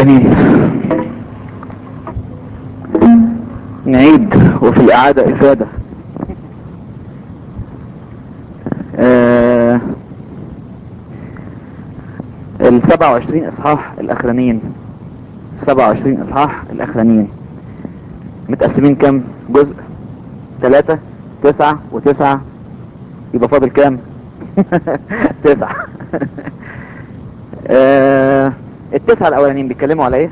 جميل نعيد وفي الإعادة إفادة آه السبعة وعشرين إصحاح الأخرانيين سبعة وعشرين إصحاح الأخرانيين متقسمين كام جزء ثلاثة تسعة وتسعة يبقى فاضل كام تسعة آه التسعة الأولانيين بيتكلموا على إيه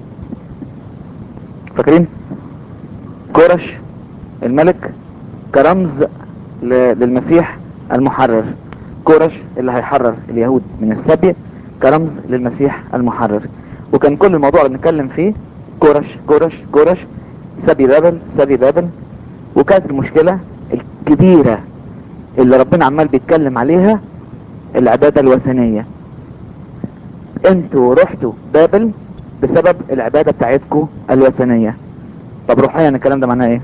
فاكرين كورش الملك كرمز ل- للمسيح المحرر كورش اللي هيحرر اليهود من السبي كرمز للمسيح المحرر وكان كل الموضوع اللي بنتكلم فيه كورش كورش كورش سبي بابل سبي بابل وكانت المشكلة الكبيرة اللي ربنا عمال بيتكلم عليها العبادة الوثنية انتوا رحتوا بابل بسبب العبادة بتاعتكم الوثنية طب روحيا الكلام ده معناه ايه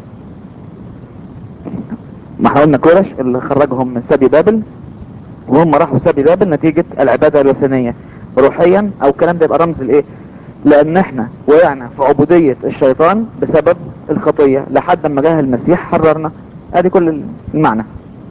ما احنا قلنا كورش اللي خرجهم من سبي بابل وهم راحوا سبي بابل نتيجة العبادة الوثنية روحيا او الكلام ده يبقى رمز لايه لان احنا وقعنا في عبودية الشيطان بسبب الخطية لحد ما جه المسيح حررنا ادي كل المعنى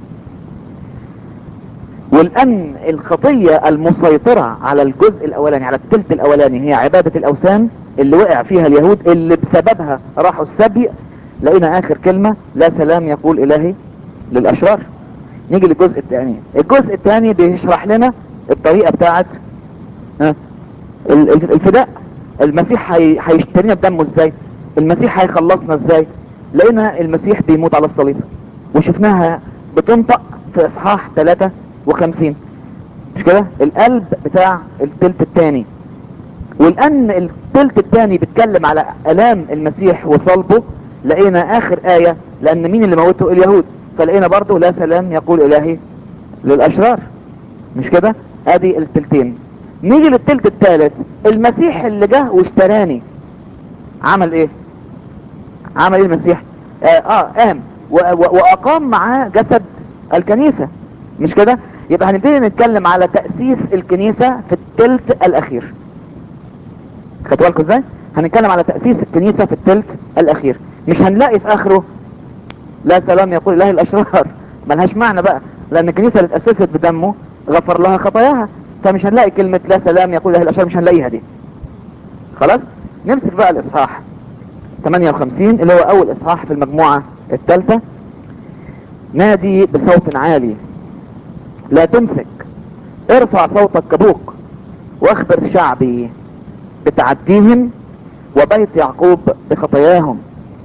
والان الخطية المسيطرة على الجزء الاولاني على الثلث الاولاني هي عبادة الاوثان اللي وقع فيها اليهود اللي بسببها راحوا السبي لقينا اخر كلمة لا سلام يقول الهي للاشرار نيجي للجزء الثاني الجزء الثاني بيشرح لنا الطريقة بتاعت ها، ال- ال- الفداء المسيح هي- هيشترينا بدمه ازاي المسيح هيخلصنا ازاي لقينا المسيح بيموت على الصليب وشفناها بتنطق في اصحاح 53 مش كده القلب بتاع التلت الثاني والان التلت الثاني بيتكلم على الام المسيح وصلبه لقينا اخر ايه لان مين اللي موته اليهود فلقينا برضه لا سلام يقول الهي للاشرار مش كده ادي التلتين نيجي للتلت الثالث المسيح اللي جه واشتراني عمل ايه عمل ايه المسيح اه, آه قام و- و- واقام معاه جسد الكنيسة مش كده يبقى هنبتدي نتكلم على تأسيس الكنيسة في التلت الاخير خدوا بالكم ازاي هنتكلم على تأسيس الكنيسة في التلت الاخير مش هنلاقي في اخره لا سلام يقول الله الاشرار ملهاش معنى بقى لان الكنيسة اللي اتأسست بدمه غفر لها خطاياها فمش هنلاقي كلمة لا سلام يقول الله الاشرار مش هنلاقيها دي خلاص نمسك بقى الاصحاح 58 اللي هو اول اصحاح في المجموعة الثالثة نادي بصوت عالي لا تمسك ارفع صوتك كبوق واخبر شعبي بتعديهم وبيت يعقوب بخطاياهم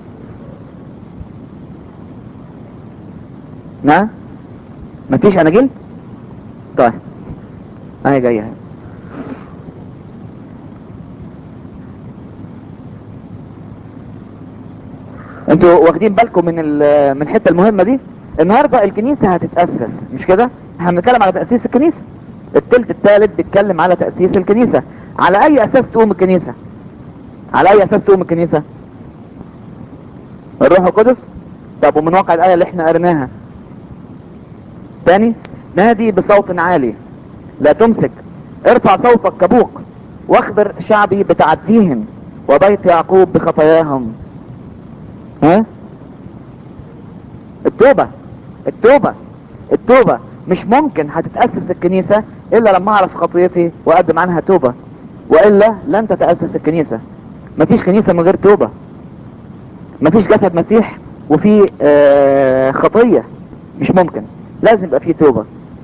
نعم مفيش اناجيل طيب اهي جايه اهي انتوا واخدين بالكم من ال- من الحته المهمه دي النهارده الكنيسه هتتاسس مش كده احنا بنتكلم على تاسيس الكنيسه التلت الثالث بيتكلم على تاسيس الكنيسه على اي اساس تقوم الكنيسه على اي اساس تقوم الكنيسه الروح القدس طب ومن واقع الايه اللي احنا قريناها تاني نادي بصوت عالي لا تمسك ارفع صوتك كبوق واخبر شعبي بتعديهم وبيت يعقوب بخطاياهم ها التوبة التوبة التوبة مش ممكن هتتأسس الكنيسة الا لما اعرف خطيتي واقدم عنها توبة والا لن تتأسس الكنيسة مفيش كنيسة من غير توبة مفيش جسد مسيح وفي آه خطية مش ممكن لازم يبقى فيه توبة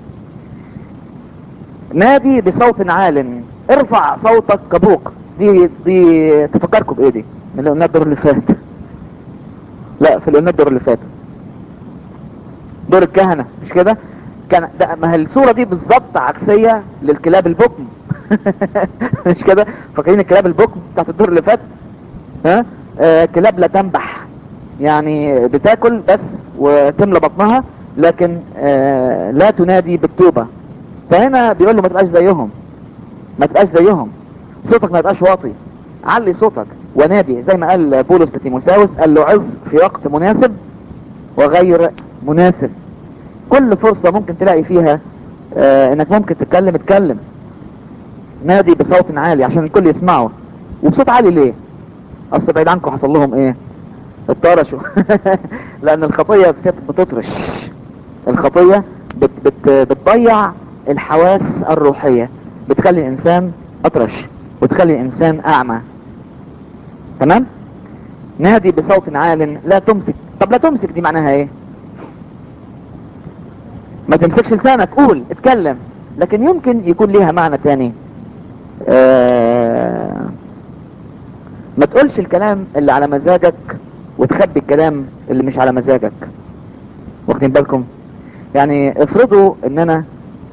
نادي بصوت عال ارفع صوتك كبوق دي دي تفكركم بايه دي من اللي الدور اللي فات لا في اللي الدور اللي فات دور الكهنة مش كده كان ده ما هي الصورة دي بالظبط عكسية للكلاب البكم مش كده فاكرين الكلاب البكم بتاعت الدور اللي فات ها آه كلاب لا تنبح يعني بتاكل بس وتملى بطنها لكن آه لا تنادي بالتوبة فهنا بيقول له ما تبقاش زيهم ما تبقاش زيهم صوتك ما يبقاش واطي علي صوتك ونادي زي ما قال بولس لتيموساوس قال له عظ في وقت مناسب وغير مناسب كل فرصة ممكن تلاقي فيها آه انك ممكن تتكلم اتكلم نادي بصوت عالي عشان الكل يسمعه وبصوت عالي ليه اصل بعيد عنكم حصل لهم ايه اتطرشوا لان الخطية بت- بتطرش الخطية بت بت بتضيع الحواس الروحية بتخلي الانسان اطرش وتخلي الانسان اعمى تمام نادي بصوت عال لا تمسك طب لا تمسك دي معناها ايه ما تمسكش لسانك قول اتكلم لكن يمكن يكون ليها معنى تاني آه ما تقولش الكلام اللي على مزاجك وتخبي الكلام اللي مش على مزاجك واخدين بالكم يعني افرضوا ان انا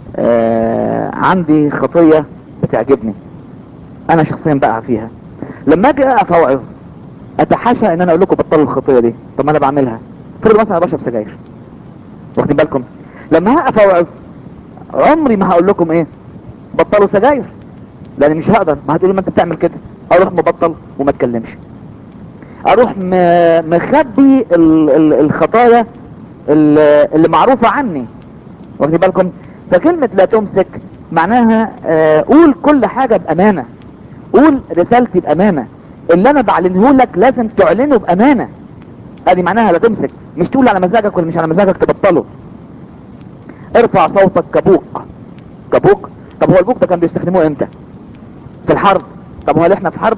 آه عندي خطية بتعجبني انا شخصيا بقع فيها لما اجي اقف اوعظ اتحاشى ان انا اقول لكم بطلوا الخطية دي طب ما انا بعملها افرضوا مثلا انا بشرب سجاير واخدين بالكم لما هقف اوعظ عمري ما هقول لكم ايه بطلوا سجاير لان مش هقدر ما هتقولوا ما انت بتعمل كده اروح مبطل وما اتكلمش اروح م- مخبي ال- ال- الخطايا ال- اللي معروفة عني واخدين بالكم فكلمة لا تمسك معناها آه، قول كل حاجة بأمانة قول رسالتي بأمانة اللي انا بعلنه لك لازم تعلنه بأمانة ادي معناها لا تمسك مش تقول على مزاجك ولا مش على مزاجك تبطله ارفع صوتك كبوق كبوق طب هو البوق ده كان بيستخدموه امتى في الحرب طب هو احنا في حرب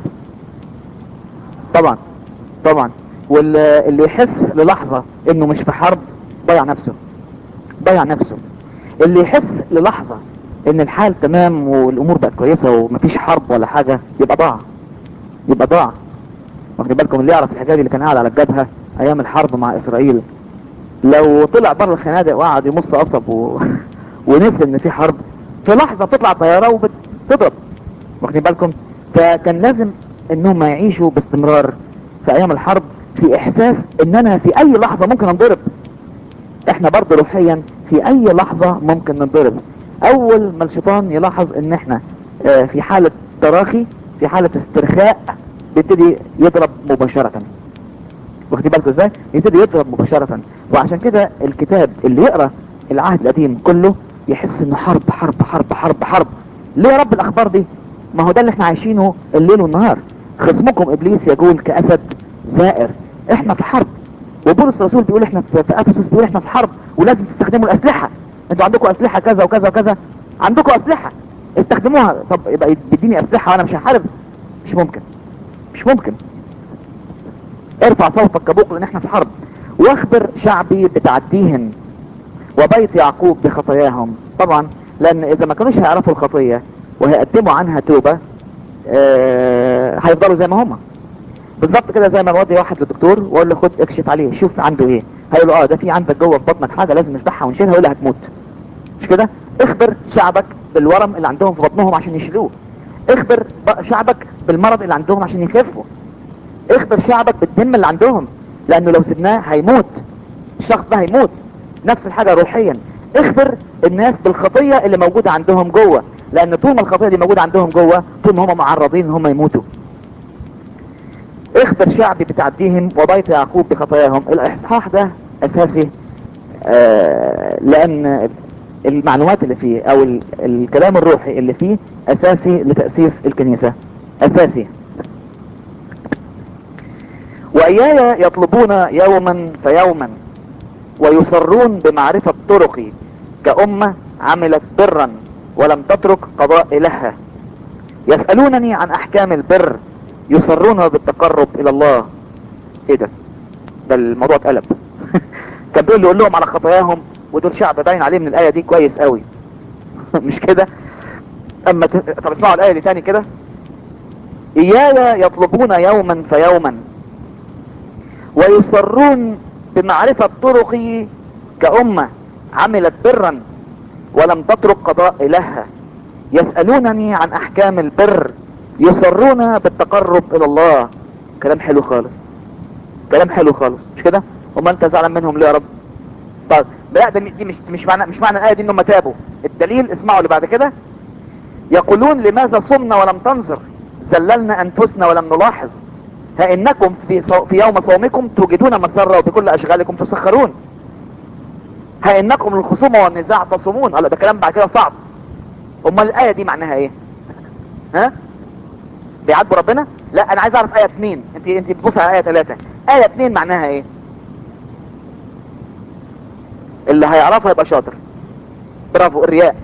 طبعا طبعا واللي اللي يحس للحظة انه مش في حرب ضيع نفسه ضيع نفسه اللي يحس للحظة ان الحال تمام والامور بقت كويسة ومفيش حرب ولا حاجة يبقى ضاع يبقى ضاع واخدين بالكم اللي يعرف الحكاية دي اللي كان قاعد على الجبهة ايام الحرب مع اسرائيل لو طلع بره الخنادق وقعد يمص قصب و... ونسي ان في حرب في لحظة تطلع طيارة وبتضرب واخدين بالكم فكان لازم انهم يعيشوا باستمرار في ايام الحرب في احساس ان انا في اي لحظة ممكن انضرب احنا برضه روحيا في اي لحظة ممكن ننضرب اول ما الشيطان يلاحظ ان احنا آه، في حالة تراخي في حالة استرخاء بيبتدي يضرب مباشرة واخدين بالكم ازاي يبتدي يضرب مباشرة وعشان كده الكتاب اللي يقرأ العهد القديم كله يحس انه حرب حرب حرب حرب حرب ليه يا رب الاخبار دي ما هو ده اللي احنا عايشينه الليل والنهار خصمكم ابليس يقول كاسد زائر احنا في حرب وبولس الرسول بيقول احنا في في افسس بيقول احنا في حرب ولازم تستخدموا الاسلحه انتوا عندكم اسلحه كذا وكذا وكذا عندكم اسلحه استخدموها طب يبقى بيديني اسلحه وانا مش هحارب مش ممكن مش ممكن ارفع صوتك كبوق لان احنا في حرب واخبر شعبي بتعديهم وبيت يعقوب بخطاياهم طبعا لان اذا ما كانوش هيعرفوا الخطية وهيقدموا عنها توبة آه هيفضلوا زي ما هما بالظبط كده زي ما بودي واحد للدكتور واقول له خد اكشف عليه شوف عنده ايه هيقول له اه ده في عندك جوه في بطنك حاجة لازم نذبحها ونشيلها يقول له هتموت مش كده اخبر شعبك بالورم اللي عندهم في بطنهم عشان يشيلوه اخبر ب- شعبك بالمرض اللي عندهم عشان يخفوا اخبر شعبك بالدم اللي عندهم لانه لو سبناه هيموت الشخص ده هيموت نفس الحاجة روحيا اخبر الناس بالخطية اللي موجودة عندهم جوه لان طول ما الخطية دي موجودة عندهم جوه طول ما هم معرضين ان هم يموتوا اخبر شعبي بتعديهم وبيت يعقوب بخطاياهم الاصحاح ده اساسي آه لان المعلومات اللي فيه او ال- الكلام الروحي اللي فيه اساسي لتأسيس الكنيسة اساسي وإياي يطلبون يوما فيوما ويصرون بمعرفة طرقي كأمة عملت برا ولم تترك قضاء إلهها يسألونني عن أحكام البر يصرون بالتقرب إلى الله إيه ده ده الموضوع اتقلب كان بيقول يقول لهم على خطاياهم ودول شعب باين عليه من الآية دي كويس قوي مش كده أما ت... طب اسمعوا الآية دي تاني كده إياي يطلبون يوما فيوما ويصرون بمعرفة طرقي كأمة عملت برا ولم تترك قضاء إلهها يسألونني عن أحكام البر يصرون بالتقرب إلى الله كلام حلو خالص كلام حلو خالص مش كده وما انت زعلان منهم ليه يا رب طيب لا ده دي مش مش معنى مش معنى الآية دي انهم تابوا الدليل اسمعوا اللي بعد كده يقولون لماذا صمنا ولم تنظر زللنا أنفسنا ولم نلاحظ ها إنكم في, صو... في يوم صومكم توجدون مسرة وبكل أشغالكم تسخرون ها إنكم الخصومة والنزاع تصومون هلا ده كلام بعد كده صعب أمال الآية دي معناها إيه ها بيعاتبوا ربنا لا انا عايز اعرف ايه اتنين انت انت بتبص على ايه تلاتة ايه اتنين معناها ايه اللي هيعرفها يبقى شاطر برافو الرياء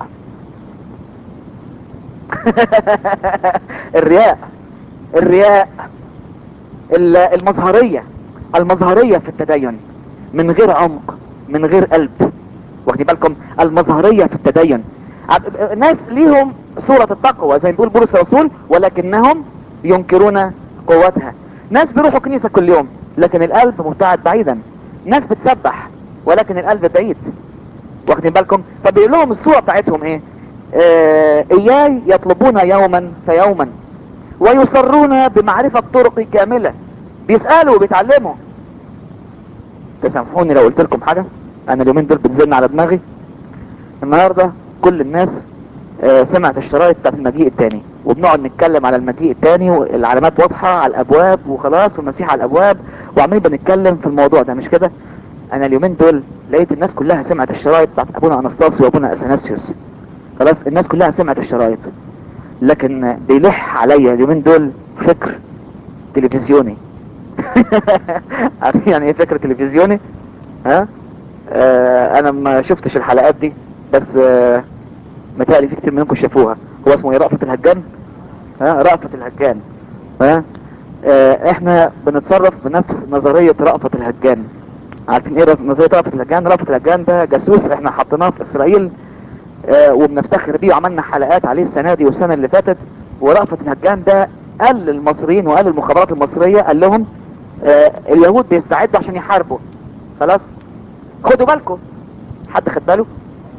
الرياء الرياء ال- المظهرية المظهرية في التدين من غير عمق من غير قلب واخدين بالكم المظهرية في التدين عب- ناس ليهم صورة التقوى زي ما بيقول بولس الرسول ولكنهم ينكرون قوتها ناس بيروحوا كنيسة كل يوم لكن القلب مبتعد بعيدا ناس بتسبح ولكن القلب بعيد واخدين بالكم فبيقول لهم الصورة بتاعتهم ايه آه اياي يطلبون يوما فيوما ويصرون بمعرفة طرقي كاملة بيسألوا وبيتعلموا تسامحوني لو قلت لكم حاجة انا اليومين دول بتزن على دماغي النهاردة كل الناس آه، سمعت الشرايط بتاعت المجيء التاني وبنقعد نتكلم على المجيء التاني والعلامات واضحة على الابواب وخلاص والمسيح على الابواب وعمالين بنتكلم في الموضوع ده مش كده انا اليومين دول لقيت الناس كلها سمعت الشرايط بتاعت ابونا انستاسيو وابونا اثناسيوس خلاص الناس كلها سمعت الشرايط لكن بيلح عليا اليومين دول فكر تلفزيوني عارفين يعني ايه فكر تلفزيوني ها آه انا ما شفتش الحلقات دي بس آه متهيألي في كتير منكم شافوها هو اسمه ايه رأفت الهجان ها رأفت الهجان ها آه احنا بنتصرف بنفس نظرية رأفت الهجان عارفين ايه رف- نظرية رأفت الهجان رأفت الهجان ده جاسوس احنا حطيناه في اسرائيل آه وبنفتخر بيه وعملنا حلقات عليه السنة دي والسنة اللي فاتت ورأفت الهجان ده قال للمصريين وقال للمخابرات المصرية قال لهم آه اليهود بيستعدوا عشان يحاربوا خلاص خدوا بالكم حد خد باله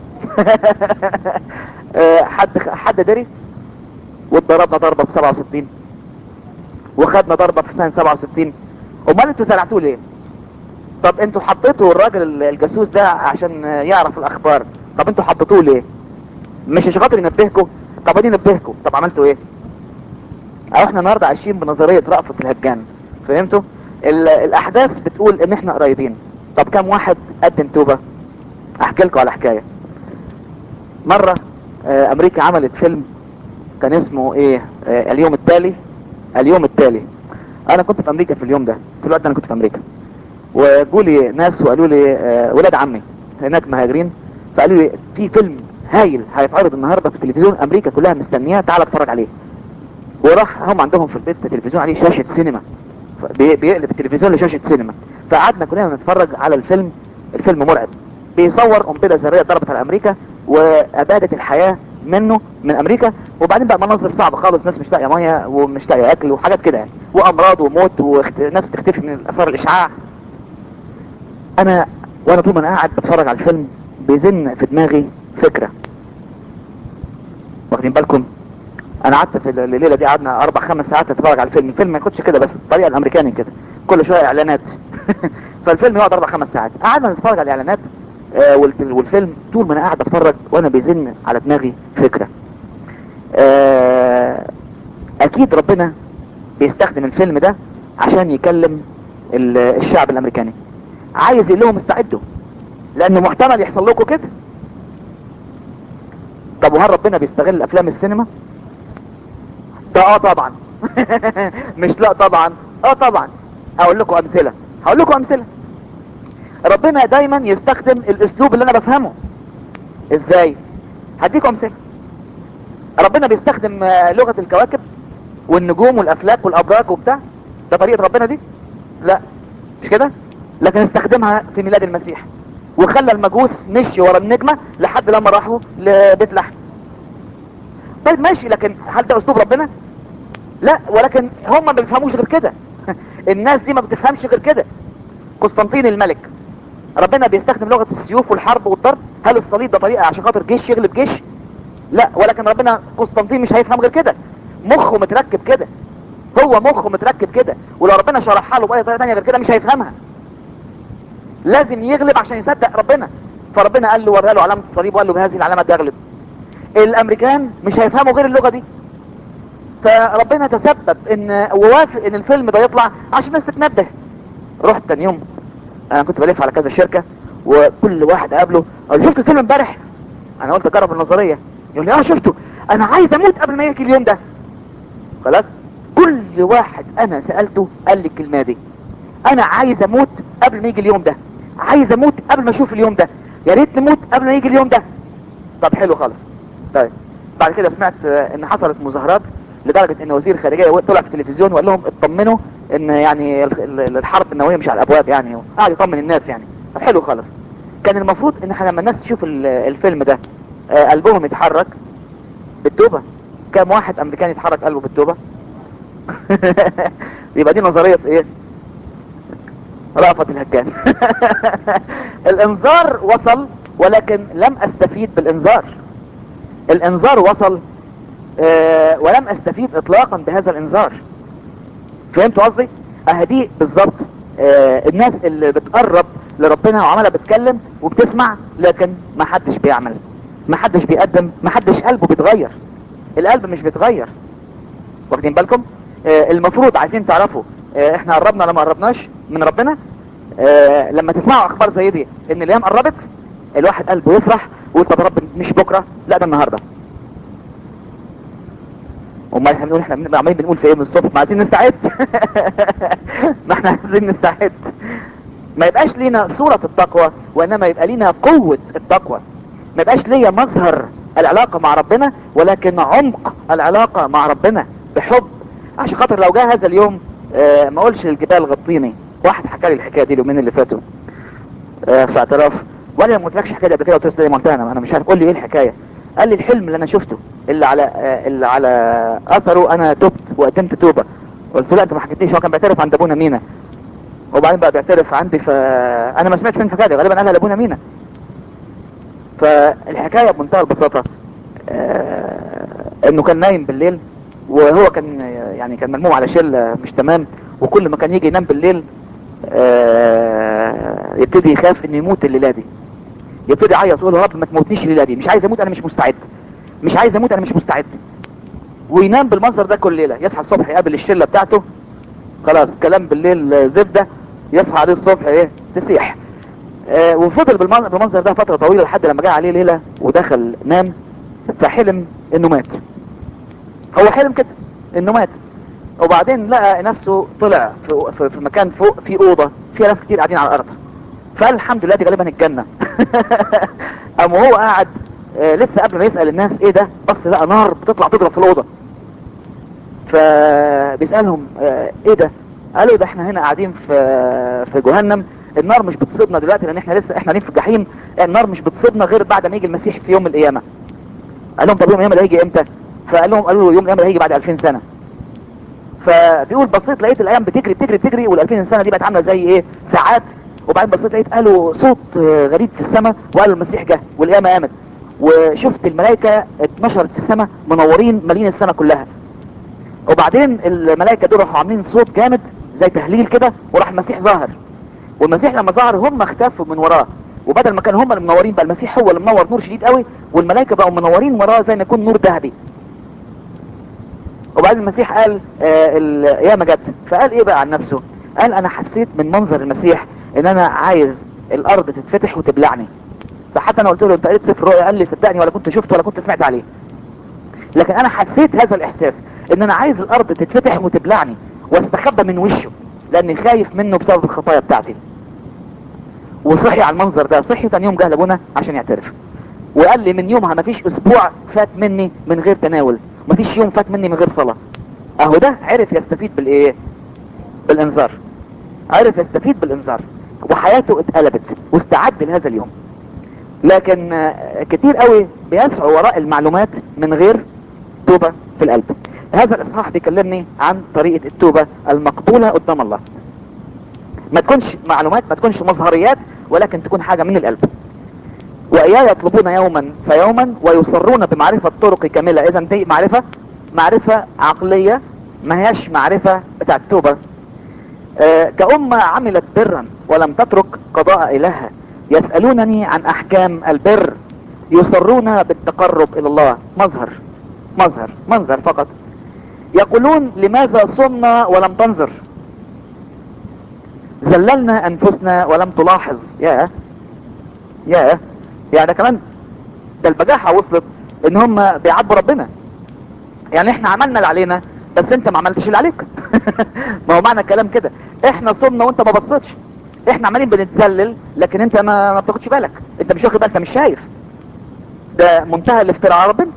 آه، حد حد دري واتضربنا ضربه في 67 وخدنا ضربه في سنه 67 امال انتوا زرعتوه ليه طب انتوا حطيتوا الراجل الجاسوس ده عشان يعرف الاخبار طب انتوا حطيتوه ليه مش عشان خاطر ينبهكم طب ادي نبهكم طب عملتوا ايه او احنا النهارده عايشين بنظريه رأفت الهجان فهمتوا ال- الاحداث بتقول ان احنا قريبين طب كم واحد قدم توبه احكي لكم على حكايه مرة آه، امريكا عملت فيلم كان اسمه ايه آه، اليوم التالي اليوم التالي انا كنت في امريكا في اليوم ده في الوقت ده انا كنت في امريكا وجولي ناس وقالوا لي آه، ولاد عمي هناك مهاجرين فقالوا لي في فيلم هايل هيتعرض النهارده في التلفزيون امريكا كلها مستنياه تعال اتفرج عليه وراح هم عندهم في البيت تلفزيون عليه شاشة سينما بي- بيقلب التلفزيون لشاشة سينما فقعدنا كلنا نتفرج على الفيلم الفيلم مرعب بيصور قنبلة ذرية ضربت على امريكا وابادت الحياة منه من امريكا وبعدين بقى مناظر صعبة خالص ناس مش لاقية مية ومش لاقية اكل وحاجات كده يعني وامراض وموت وناس بتختفي من اثار الاشعاع انا وانا طول ما انا قاعد بتفرج على الفيلم بيزن في دماغي فكرة واخدين بالكم انا قعدت في الليله دي قعدنا اربع خمس ساعات نتفرج على الفيلم الفيلم ما ياخدش كده بس الطريقه الامريكاني كده كل شويه اعلانات فالفيلم يقعد اربع خمس ساعات قعدنا نتفرج على الاعلانات آه والف- والفيلم طول ما انا قاعد بتفرج وانا بيزن على دماغي فكره آه اكيد ربنا بيستخدم الفيلم ده عشان يكلم ال- الشعب الامريكاني عايز يقول لهم استعدوا لانه محتمل يحصل لكم كده طب وهل ربنا بيستغل افلام السينما ده اه طبعا مش لا طبعا اه طبعا هقول لكم امثله هقول لكم امثله ربنا دايما يستخدم الاسلوب اللي انا بفهمه ازاي هديكم امثله ربنا بيستخدم آه، لغه الكواكب والنجوم والافلاك والابراج وبتاع ده طريقه ربنا دي لا مش كده لكن استخدمها في ميلاد المسيح وخلى المجوس مشي ورا النجمه لحد لما راحوا لبيت لحم طيب ماشي لكن هل ده اسلوب ربنا لا ولكن هم ما بيفهموش غير كده الناس دي ما بتفهمش غير كده قسطنطين الملك ربنا بيستخدم لغة السيوف والحرب والضرب هل الصليب ده طريقة عشان خاطر جيش يغلب جيش لا ولكن ربنا قسطنطين مش هيفهم غير كده مخه متركب كده هو مخه متركب كده ولو ربنا شرحها له بأي طريقة تانية غير كده مش هيفهمها لازم يغلب عشان يصدق ربنا فربنا قال له ورى له علامة الصليب وقال له بهذه العلامة تغلب الامريكان مش هيفهموا غير اللغة دي فربنا تسبب ان ووافق ان الفيلم ده يطلع عشان الناس تتنبه رحت تاني يوم انا كنت بلف على كذا شركة وكل واحد قابله قال شفت الفيلم امبارح انا قلت اجرب النظرية يقول لي اه شفته انا عايز اموت قبل ما يجي اليوم ده خلاص كل واحد انا سألته قال لي الكلمة دي انا عايز اموت قبل ما يجي اليوم ده عايز اموت قبل ما اشوف اليوم ده يا ريت نموت قبل ما يجي اليوم ده طب حلو خالص طيب بعد كده سمعت آه، ان حصلت مظاهرات لدرجة ان وزير الخارجية طلع في التلفزيون وقال لهم اطمنوا ان يعني ال- ال- الحرب النووية مش على الابواب يعني قاعد يطمن الناس يعني طب حلو خالص كان المفروض ان احنا لما الناس تشوف ال- الفيلم ده آه، قلبهم يتحرك بالتوبة كام واحد امريكاني يتحرك قلبه بالتوبة يبقى دي نظرية ايه رأفت الهجان الانذار وصل ولكن لم استفيد بالانذار الانذار وصل آه، ولم استفيد اطلاقا بهذا الانذار فهمتوا قصدي اهدي بالظبط آه، الناس اللي بتقرب لربنا وعمالة بتكلم وبتسمع لكن ما حدش بيعمل ما حدش بيقدم ما حدش قلبه بيتغير القلب مش بيتغير واخدين بالكم آه، المفروض عايزين تعرفوا آه، احنا قربنا ولا ما قربناش من ربنا آه، لما تسمعوا اخبار زي دي ان الايام قربت الواحد قلبه يفرح ويقول طب يا رب مش بكره لا ده النهارده امال احنا بنقول احنا بنبقى عمالين بنقول في ايه من الصبح ما عايزين نستعد ما احنا عايزين نستعد ما يبقاش لينا صورة التقوى وانما يبقى لينا قوة التقوى ما يبقاش ليا مظهر العلاقة مع ربنا ولكن عمق العلاقة مع ربنا بحب عشان خاطر لو جاء هذا اليوم آه، ما اقولش الجبال غطيني واحد حكى لي الحكاية دي اليومين اللي فاتوا آه، في اعتراف وانا ما قلتلكش الحكايه دي قبل كده قلت له زي ما قلتها انا انا مش عارف قول لي ايه الحكايه قال لي الحلم اللي انا شفته اللي على آه، اللي على اثره انا تبت وقدمت توبه قلت له لا انت ما حكيتليش هو كان بيعترف عند ابونا مينا وبعدين بقى بيعترف عندي فانا ما سمعتش من الحكايه دي غالبا قالها لابونا مينا فالحكايه بمنتهى البساطه آه، انه كان نايم بالليل وهو كان يعني كان ملموم على شله مش تمام وكل ما كان يجي ينام بالليل آه، يبتدي يخاف انه يموت الليله دي يبتدي يعيط يقول يا رب ما تموتنيش الليله دي مش عايز اموت انا مش مستعد مش عايز اموت انا مش مستعد وينام بالمنظر ده كل ليله يصحى الصبح يقابل الشله بتاعته خلاص كلام بالليل آه، زبده يصحى عليه الصبح ايه تسيح آه، وفضل بالمن- بالمنظر ده فتره طويله لحد لما جه عليه ليله ودخل نام فحلم انه مات هو حلم كده انه مات وبعدين لقى نفسه طلع في, في, في مكان فوق في اوضه فيها ناس كتير قاعدين على الارض فقال الحمد لله دي غالبا الجنه قام وهو قاعد آه، لسه قبل ما يسال الناس ايه ده بص لقى نار بتطلع تضرب في الاوضه فبيسالهم آه، ايه ده قالوا ده احنا هنا قاعدين في في جهنم النار مش بتصيبنا دلوقتي لان احنا لسه احنا قاعدين في الجحيم النار مش بتصيبنا غير بعد ما يجي المسيح في يوم القيامه قال لهم طب يوم القيامه ده هيجي امتى فقال لهم قالوا له يوم القيامه ده هيجي بعد 2000 سنه فبيقول بصيت لقيت الايام بتجري بتجري بتجري وال2000 سنه دي بقت عامله زي ايه ساعات وبعدين بصيت لقيت قالوا صوت آه، غريب في السماء وقالوا المسيح جه والقيامه قامت وشفت الملائكه اتنشرت في السماء منورين مالين السماء كلها وبعدين الملائكه دول راحوا عاملين صوت جامد زي تهليل كده وراح المسيح ظاهر والمسيح لما ظهر هم اختفوا من وراه وبدل ما كانوا هم اللي منورين بقى المسيح هو اللي منور نور شديد قوي والملائكه بقوا منورين وراه زي ما يكون نور ذهبي وبعدين المسيح قال آه القيامه جت فقال ايه بقى عن نفسه قال انا حسيت من منظر المسيح ان انا عايز الارض تتفتح وتبلعني فحتى انا قلت له انت قريت سفر رؤيا قال لي صدقني ولا كنت شفت ولا كنت سمعت عليه لكن انا حسيت هذا الاحساس ان انا عايز الارض تتفتح وتبلعني واستخبى من وشه لاني خايف منه بسبب الخطايا بتاعتي وصحي على المنظر ده صحي تاني يوم جه لابونا عشان يعترف وقال لي من يومها مفيش اسبوع فات مني من غير تناول مفيش يوم فات مني من غير صلاة اهو ده عرف يستفيد بالايه بالانذار عرف يستفيد بالانذار وحياته اتقلبت واستعد لهذا اليوم لكن آه، كتير قوي بيسعوا وراء المعلومات من غير توبة في القلب هذا الاصحاح بيكلمني عن طريقة التوبة المقبولة قدام الله ما تكونش معلومات ما تكونش مظهريات ولكن تكون حاجة من القلب وإياه يطلبون يوما فيوما ويصرون بمعرفة طرق كاملة إذا دي معرفة معرفة عقلية ما هياش معرفة بتاع التوبة آه، كأمة عملت برا ولم تترك قضاء إلهها يسألونني عن أحكام البر يصرون بالتقرب إلى الله مظهر مظهر منظر فقط يقولون لماذا صمنا ولم تنظر زللنا أنفسنا ولم تلاحظ يا يا يعني ده كمان ده البجاحة وصلت ان هم بيعبوا ربنا يعني احنا عملنا اللي علينا بس انت ما عملتش اللي عليك ما هو معنى الكلام كده احنا صمنا وانت ما بصيتش احنا عمالين بنتذلل لكن انت ما, ما بتاخدش بالك انت مش واخد بالك انت مش شايف ده منتهى الافتراء على ربنا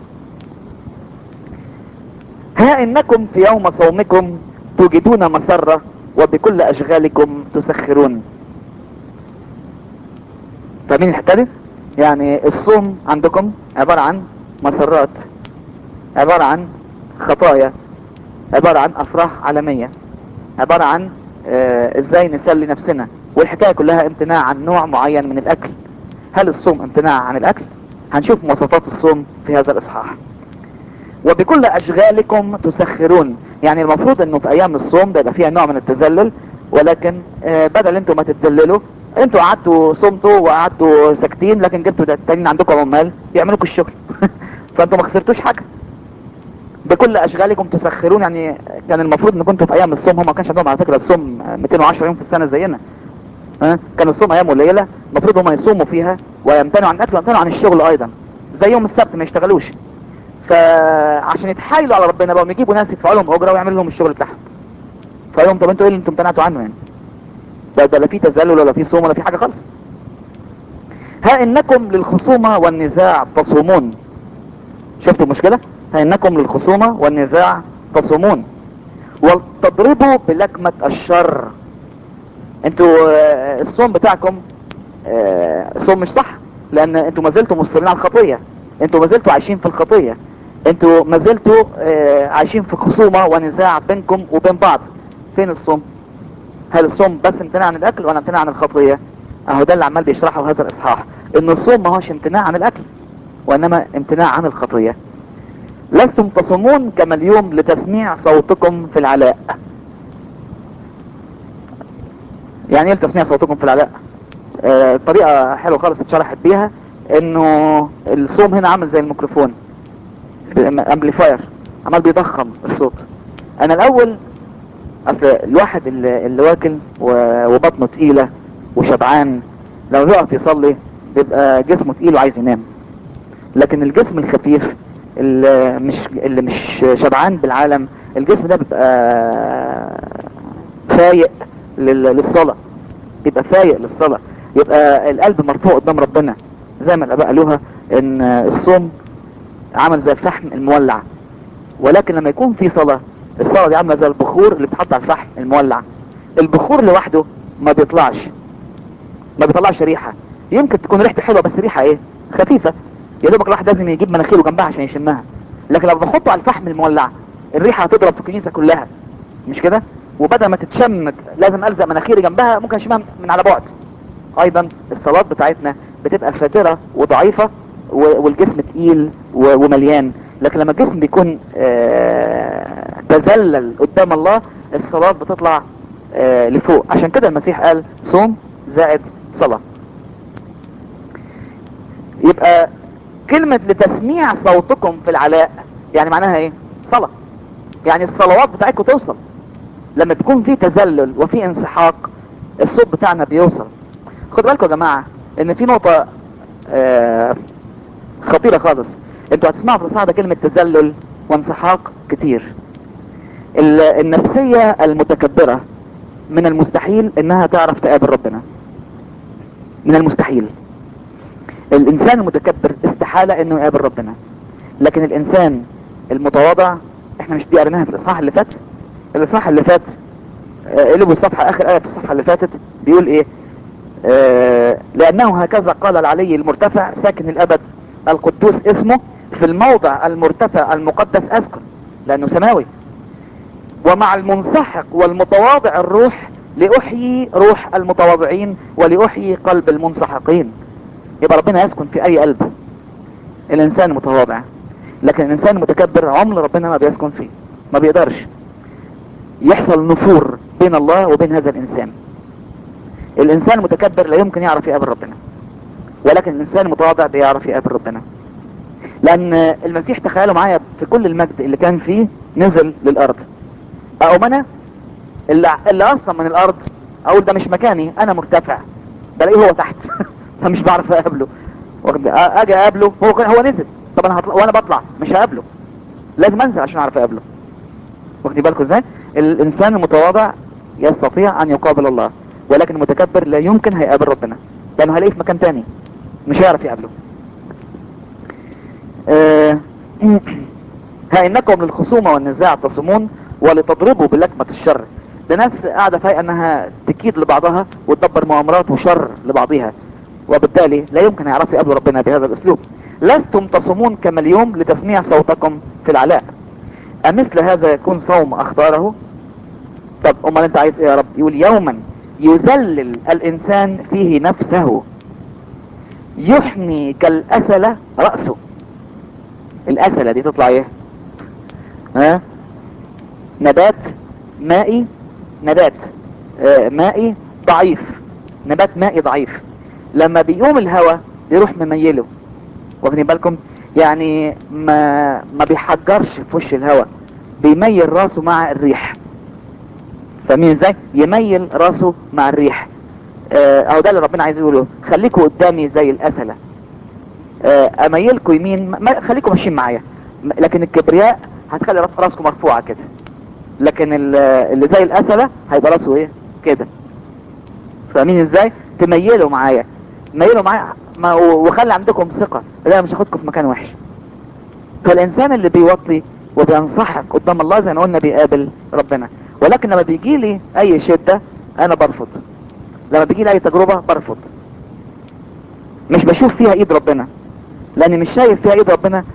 ها انكم في يوم صومكم توجدون مسرة وبكل اشغالكم تسخرون فاهمين الحته دي يعني الصوم عندكم عبارة عن مسرات عبارة عن خطايا عبارة عن افراح عالمية عبارة عن آه ازاي نسلي نفسنا والحكاية كلها امتناع عن نوع معين من الاكل هل الصوم امتناع عن الاكل هنشوف مواصفات الصوم في هذا الاصحاح وبكل اشغالكم تسخرون يعني المفروض انه في ايام الصوم ده يبقى فيها نوع من التذلل ولكن آه بدل انتوا ما تتذللوا انتوا قعدتوا صمتوا وقعدتوا ساكتين لكن جبتوا ده التانيين عندكم عمال يعملوا لكم الشغل فانتوا ما خسرتوش حاجه بكل اشغالكم تسخرون يعني كان المفروض ان كنتوا في ايام الصوم هم ما كانش عندهم على فكره الصوم 210 يوم في السنه زينا ها كان الصوم ايام قليله المفروض هم يصوموا فيها ويمتنعوا عن الاكل ويمتنعوا عن الشغل ايضا زي يوم السبت ما يشتغلوش فعشان يتحايلوا على ربنا بقوا يجيبوا ناس يدفعوا لهم اجره ويعملوا لهم الشغل بتاعهم فقال لهم طب انتوا ايه اللي انتوا امتنعتوا عنه يعني ده, ده لا في تذلل ولا في صوم ولا في حاجه خالص ها انكم للخصومه والنزاع تصومون شفتوا المشكله ها انكم للخصومه والنزاع تصومون وتضربوا بلكمه الشر انتوا آه، الصوم بتاعكم آه، صوم مش صح لان انتوا ما زلتوا مصرين على الخطيه انتوا ما زلتوا عايشين في الخطيه انتوا ما زلتوا آه، عايشين في خصومه ونزاع بينكم وبين بعض فين الصوم هل الصوم بس امتناع عن الاكل ولا امتناع عن الخطيه اهو ده اللي عمال بيشرحه هذا الاصحاح ان الصوم ما هوش امتناع عن الاكل وانما امتناع عن الخطيه لستم تصومون كما اليوم لتسميع صوتكم في العلاء يعني ايه لتسميع صوتكم في العلاء آه طريقة حلوة خالص اتشرحت بيها انه الصوم هنا عامل زي الميكروفون امبليفاير عمال بيضخم الصوت انا الاول اصل الواحد اللي, اللي واكل و- وبطنه تقيلة وشبعان لو يقف يصلي بيبقى جسمه تقيل وعايز ينام لكن الجسم الخفيف اللي مش اللي مش شبعان بالعالم الجسم ده بيبقى فايق لل- للصلاة يبقى فايق للصلاة يبقى القلب مرفوع قدام ربنا زي ما الاباء قالوها ان الصوم عمل زي الفحم المولع ولكن لما يكون في صلاة الصلاة دي عاملة زي البخور اللي بتحط على الفحم المولع البخور لوحده ما بيطلعش ما بيطلعش ريحة يمكن تكون ريحته حلوة بس ريحة ايه خفيفة يا دوبك الواحد لازم يجيب مناخيره جنبها عشان يشمها لكن لو بحطه على الفحم المولع الريحة هتضرب في الكنيسة كلها مش كده وبدل ما تتشم لازم الزق مناخيري جنبها ممكن اشمها من على بعد ايضا الصلاة بتاعتنا بتبقى فاترة وضعيفة و- والجسم تقيل و- ومليان لكن لما الجسم بيكون آه، تذلل قدام الله الصلاة بتطلع آه، لفوق عشان كده المسيح قال صوم زائد صلاة يبقى كلمة لتسميع صوتكم في العلاء يعني معناها ايه صلاة يعني الصلوات بتاعتكم توصل لما بيكون في تذلل وفي انسحاق الصوت بتاعنا بيوصل خدوا بالكم يا جماعة ان في نقطة آه، خطيرة خالص انتوا هتسمعوا في الصعدة كلمة تذلل وانسحاق كتير ال- النفسية المتكبرة من المستحيل انها تعرف تقابل ربنا من المستحيل الانسان المتكبر استحالة انه يقابل ربنا لكن الانسان المتواضع احنا مش دي قريناها في الاصحاح اللي فات الاصحاح اللي فات آه، قلبوا الصفحة اخر ايه في الصفحة اللي فاتت بيقول ايه آه، لانه هكذا قال العلي المرتفع ساكن الابد القدوس اسمه في الموضع المرتفع المقدس اسكن لانه سماوي ومع المنسحق والمتواضع الروح لأحيي روح المتواضعين ولأحيي قلب المنسحقين يبقى ربنا يسكن في أي قلب الإنسان المتواضع لكن الإنسان المتكبر عمر ربنا ما بيسكن فيه ما بيقدرش يحصل نفور بين الله وبين هذا الإنسان الإنسان المتكبر لا يمكن يعرف يقابل ربنا ولكن الإنسان المتواضع بيعرف يقابل ربنا لأن المسيح تخيلوا معايا في كل المجد اللي كان فيه نزل للأرض اقوم انا اللي, اللي اصلا من الارض اقول ده مش مكاني انا مرتفع بلاقيه هو تحت فمش بعرف اقابله واخد- اجي اقابله هو كان هو نزل طب انا هطلع وانا بطلع مش هقابله لازم انزل عشان اعرف اقابله واخدين بالكم ازاي الانسان المتواضع يستطيع ان يقابل الله ولكن المتكبر لا يمكن هيقابل ربنا لانه هيلاقيه في مكان تاني مش هيعرف يقابله آه ها انكم للخصومة والنزاع تصومون ولتضربوا بلكمة الشر ده ناس قاعدة فايقة انها تكيد لبعضها وتدبر مؤامرات وشر لبعضها وبالتالي لا يمكن يعرفوا يقابلوا ربنا بهذا الاسلوب لستم تصومون كما اليوم لتسميع صوتكم في العلاء أمثل هذا يكون صوم اختاره طب امال انت عايز ايه يا رب يقول يوما يذلل الانسان فيه نفسه يحني كالأسلة رأسه الأسلة دي تطلع ايه ها نبات مائي نبات آه مائي ضعيف نبات مائي ضعيف لما بيقوم الهواء يروح مميله واخدين بالكم يعني ما ما بيحجرش في وش الهواء بيميل راسه مع الريح فاهمين ازاي يميل راسه مع الريح او ده اللي ربنا عايز يقوله خليكوا قدامي زي الاسلة اه اميلكوا يمين ما خليكوا ماشيين معايا لكن الكبرياء هتخلي راس راسكم مرفوعة كده لكن اللي زي الاسلة هيبقى راسه ايه كده فاهمين ازاي تميلوا معايا ميلوا معايا ما وخلي عندكم ثقة لا مش هاخدكم في مكان وحش فالانسان اللي بيوطي وبينصحك قدام الله زي ما قلنا بيقابل ربنا ولكن لما بيجي لي اي شدة انا برفض لما بيجي لي اي تجربة برفض مش بشوف فيها ايد ربنا لاني مش شايف فيها ايد ربنا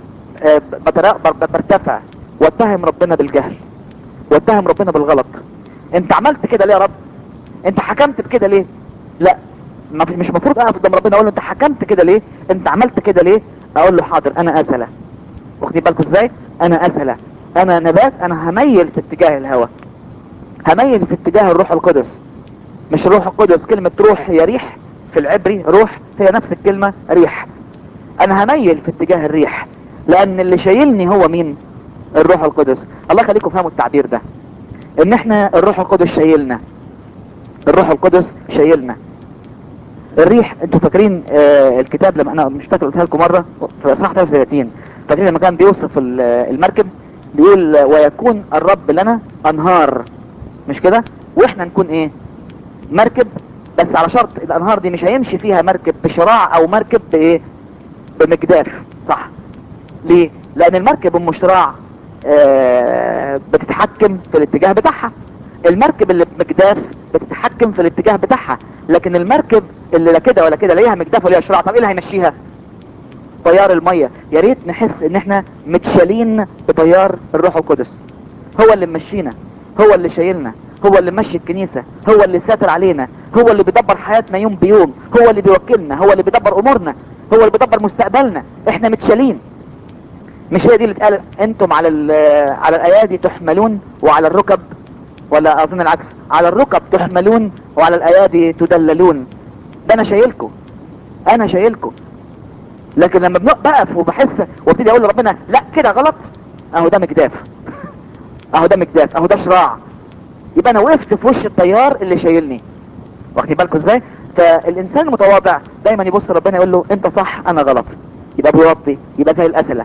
برتفع واتهم ربنا بالجهل واتهم ربنا بالغلط انت عملت كده ليه يا رب انت حكمت بكده ليه لا مش مفروض اقف قدام ربنا اقول له انت حكمت كده ليه انت عملت كده ليه اقول له حاضر انا اسلة واخدين بالكم ازاي انا اسلة انا نبات انا هميل في اتجاه الهواء هميل في اتجاه الروح القدس مش الروح القدس كلمة روح هي ريح في العبري روح هي نفس الكلمة ريح انا هميل في اتجاه الريح لان اللي شايلني هو مين الروح القدس الله يخليكم فهموا التعبير ده ان احنا الروح القدس شايلنا الروح القدس شايلنا الريح انتوا فاكرين آه الكتاب لما انا مش فاكر قلتها لكم مره في اصحاح 33 فاكرين لما كان بيوصف المركب بيقول ويكون الرب لنا انهار مش كده واحنا نكون ايه مركب بس على شرط الانهار دي مش هيمشي فيها مركب بشراع او مركب بايه بمجداف صح ليه لان المركب ام شراع آه بتتحكم في الاتجاه بتاعها المركب اللي بمجداف بتتحكم في الاتجاه بتاعها لكن المركب اللي لا كده ولا كده ليها مجداف ولا شراع طب ايه اللي هيمشيها تيار المية يا ريت نحس ان احنا متشالين بتيار الروح القدس هو اللي ممشينا هو اللي شايلنا هو اللي ماشي الكنيسة هو اللي ساتر علينا هو اللي بيدبر حياتنا يوم بيوم هو اللي بيوكلنا هو اللي بيدبر امورنا هو اللي بيدبر مستقبلنا احنا متشالين مش هي دي اللي اتقال انتم على على الايادي تحملون وعلى الركب ولا اظن العكس على الركب تحملون وعلى الايادي تدللون ده انا شايلكم انا شايلكم لكن لما بقف وبحس وابتدي اقول لربنا لا كده غلط اهو ده مجداف اهو ده مجداف اهو ده شراع يبقى انا وقفت في وش التيار اللي شايلني واخدين بالكم ازاي فالانسان المتواضع دايما يبص ربنا يقول له انت صح انا غلط يبقى بيوطي يبقى زي الاسلة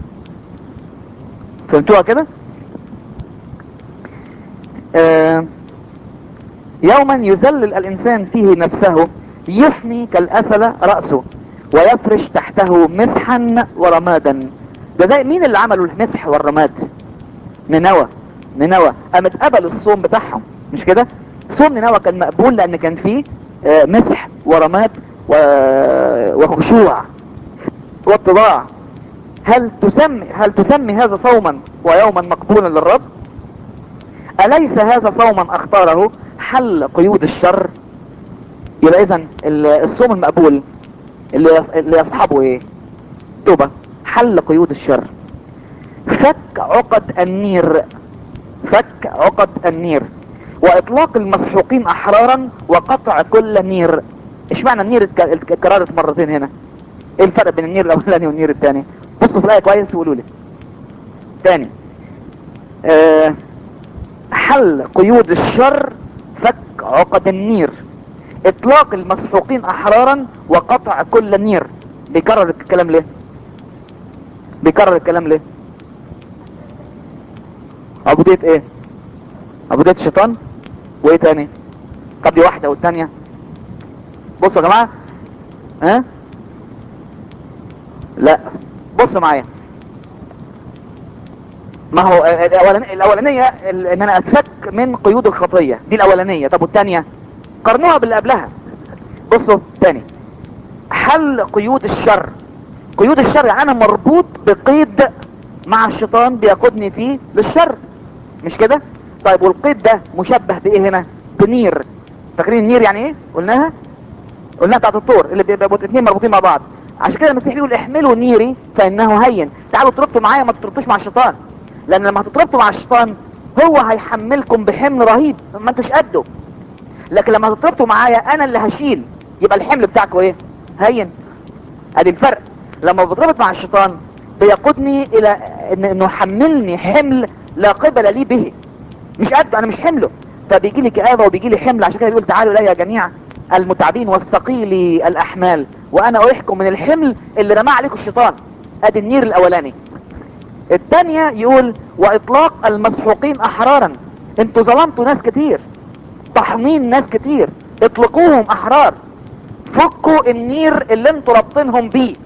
فهمتوها كده آه يوما يذلل الانسان فيه نفسه يحني كالاسلة رأسه ويفرش تحته مسحا ورمادا ده زي مين اللي عملوا المسح والرماد نينوى نينوى قامت قبل الصوم بتاعهم مش كده صوم نينوى كان مقبول لان كان فيه آه مسح ورماد وخشوع واتضاع هل تسمي هل تسمي هذا صوما ويوما مقبولا للرب أليس هذا صوما اختاره حل قيود الشر يبقى اذا الصوم المقبول اللي اللي يصحبه ايه توبة حل قيود الشر فك عقد النير فك عقد النير واطلاق المسحوقين احرارا وقطع كل نير ايش معنى النير اتكررت مرتين هنا ايه الفرق بين النير الاولاني والنير الثاني بصوا في الايه كويس وقولوا لي تاني أه حل قيود الشر فك عقد النير اطلاق المسحوقين احرارا وقطع كل نير بيكرر الكلام ليه بيكرر الكلام ليه عبودية ايه عبودية الشيطان وايه تاني طب دي واحدة والتانية بصوا يا جماعة ها لا بصوا معايا ما هو الأولانية, الأولانية ال- ان انا اتفك من قيود الخطية دي الاولانية طب والتانية قارنوها باللي قبلها بصوا تاني حل قيود الشر قيود الشر يعني انا مربوط بقيد مع الشيطان بيقودني فيه للشر مش كده طيب والقيد ده مشبه بايه هنا بنير فاكرين النير يعني ايه قلناها قلناها بتاعت الطور اللي بيبقوا اتنين مربوطين مع بعض عشان كده المسيح بيقول احملوا نيري فانه هين تعالوا تربطوا معايا ما تربطوش مع الشيطان لان لما هتتربطوا مع الشيطان هو هيحملكم بحمل رهيب ما انتوش قده لكن لما هتتربطوا معايا انا اللي هشيل يبقى الحمل بتاعكم ايه هين ادي الفرق لما بتربط مع الشيطان بيقودني الى إن انه يحملني حمل لا قبل لي به مش قده انا مش حمله فبيجي لي كآبة وبيجي لي حمل عشان كده بيقول تعالوا الي يا جميع المتعبين والثقيلي الاحمال وانا اريحكم من الحمل اللي رماه عليكم الشيطان ادي النير الاولاني الثانية يقول واطلاق المسحوقين احرارا انتوا ظلمتوا ناس كتير تحمين ناس كتير اطلقوهم احرار فكوا النير اللي انتوا رابطينهم بيه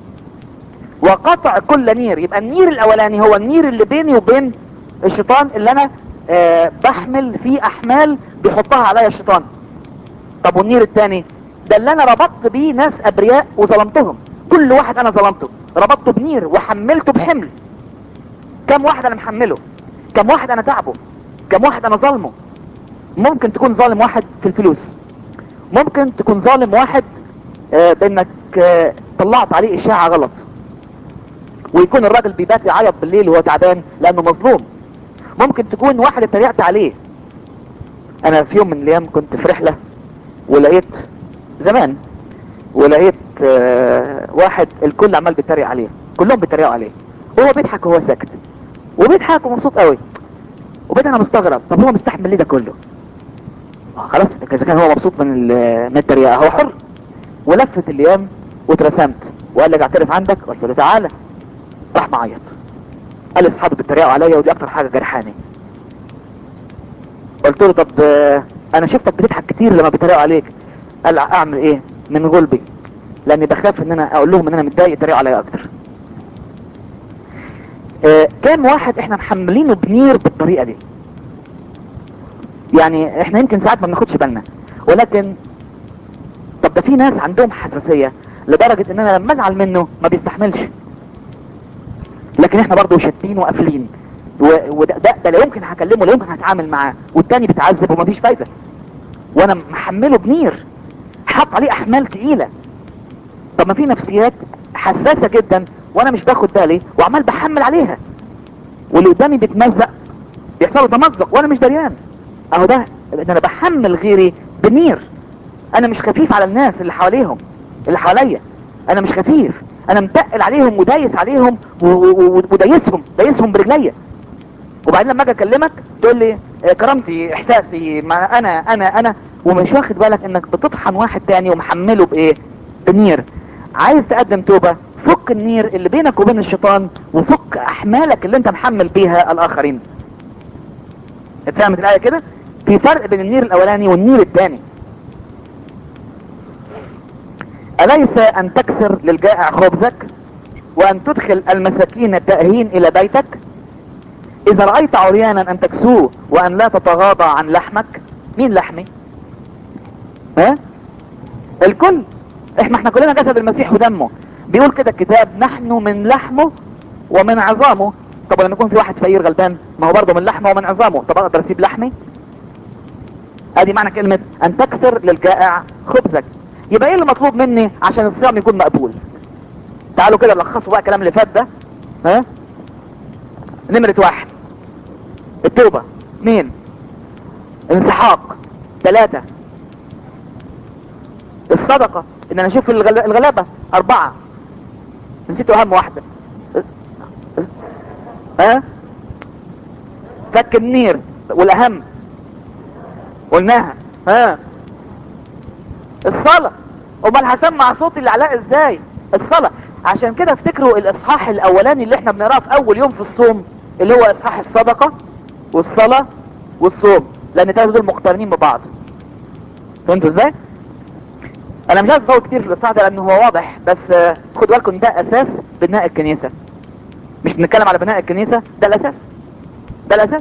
وقطع كل نير يبقى النير الاولاني هو النير اللي بيني وبين الشيطان اللي انا آه بحمل فيه احمال بيحطها عليا الشيطان طب والنير الثاني ده اللي انا ربطت بيه ناس ابرياء وظلمتهم كل واحد انا ظلمته ربطته بنير وحملته بحمل كم واحد انا محمله كم واحد انا تعبه كم واحد انا ظلمه ممكن تكون ظالم واحد في الفلوس ممكن تكون ظالم واحد آه بانك آه طلعت عليه اشاعة غلط ويكون الراجل بيبات يعيط بالليل وهو تعبان لانه مظلوم ممكن تكون واحد اتريقت عليه انا في يوم من الايام كنت في رحلة ولقيت زمان ولقيت آه واحد الكل عمال بيتريق عليه كلهم بيتريقوا عليه وهو بيضحك وهو ساكت وبيضحك ومبسوط قوي وبعدين انا مستغرب طب هو مستحمل ليه ده كله آه خلاص اذا كان هو مبسوط من ال- من التريقه هو حر ولفت الايام واترسمت وقال لي اعترف عندك قلت له تعالى راح معيط قال لي اصحابي بيتريقوا عليا ودي اكتر حاجه جرحاني قلت له طب آه، انا شفتك بتضحك كتير لما بيتريقوا عليك قال اعمل ايه من غلبي لاني بخاف ان انا اقول لهم ان انا متضايق يتريقوا عليا اكتر آه، كام واحد احنا محملينه بنير بالطريقه دي يعني احنا يمكن ساعات ما بناخدش بالنا ولكن طب ده في ناس عندهم حساسية لدرجة ان انا لما ازعل منه ما بيستحملش لكن احنا برضه شادين وقافلين و- وده ده, ده لا يمكن هكلمه لا يمكن هتعامل معاه والتاني بيتعذب ومفيش فايدة وانا محمله بنير حط عليه احمال تقيلة طب ما في نفسيات حساسة جدا وانا مش باخد بالي وعمال بحمل عليها واللي قدامي بيتمزق بيحصل له تمزق وانا مش دريان اهو ده ان انا بحمل غيري بنير انا مش خفيف على الناس اللي حواليهم اللي حواليا انا مش خفيف انا متقل عليهم ودايس عليهم و- و- و- ودايسهم دايسهم برجليا وبعدين لما اجي اكلمك تقول لي آه، كرامتي احساسي ما انا انا انا ومش واخد بالك انك بتطحن واحد تاني ومحمله بايه بنير عايز تقدم توبة فك النير اللي بينك وبين الشيطان وفك احمالك اللي انت محمل بيها الاخرين اتفهمت الايه كده في فرق بين النير الاولاني والنير الثاني أليس أن تكسر للجائع خبزك وأن تدخل المساكين التائهين إلى بيتك إذا رأيت عريانا أن تكسوه وأن لا تتغاضى عن لحمك مين لحمي ها الكل احنا احنا كلنا جسد المسيح ودمه بيقول كده الكتاب نحن من لحمه ومن عظامه طب لما يكون في واحد فقير غلبان ما هو برضه من لحمه ومن عظامه طب اقدر اسيب لحمي ادي معنى كلمة ان تكسر للجائع خبزك يبقى ايه اللي مطلوب مني عشان الصيام يكون مقبول تعالوا كده نلخصوا بقى الكلام اللي فات ده ها نمرة واحد التوبة اثنين انسحاق ثلاثة الصدقة ان انا اشوف الغل- الغلابة اربعة نسيتوا اهم واحدة ها فك النير والاهم قلناها ها الصلاة امال هسمع صوتي اللي علاء ازاي الصلاة عشان كده افتكروا الاصحاح الاولاني اللي احنا بنقراه في اول يوم في الصوم اللي هو اصحاح الصدقة والصلاة والصوم لان الثلاثه دول مقترنين ببعض فهمتوا ازاي انا مش عايز اطول كتير في الاصحاح ده لانه هو واضح بس آه، خدوا بالكم إن ده اساس بناء الكنيسه مش بنتكلم على بناء الكنيسه ده الاساس ده الاساس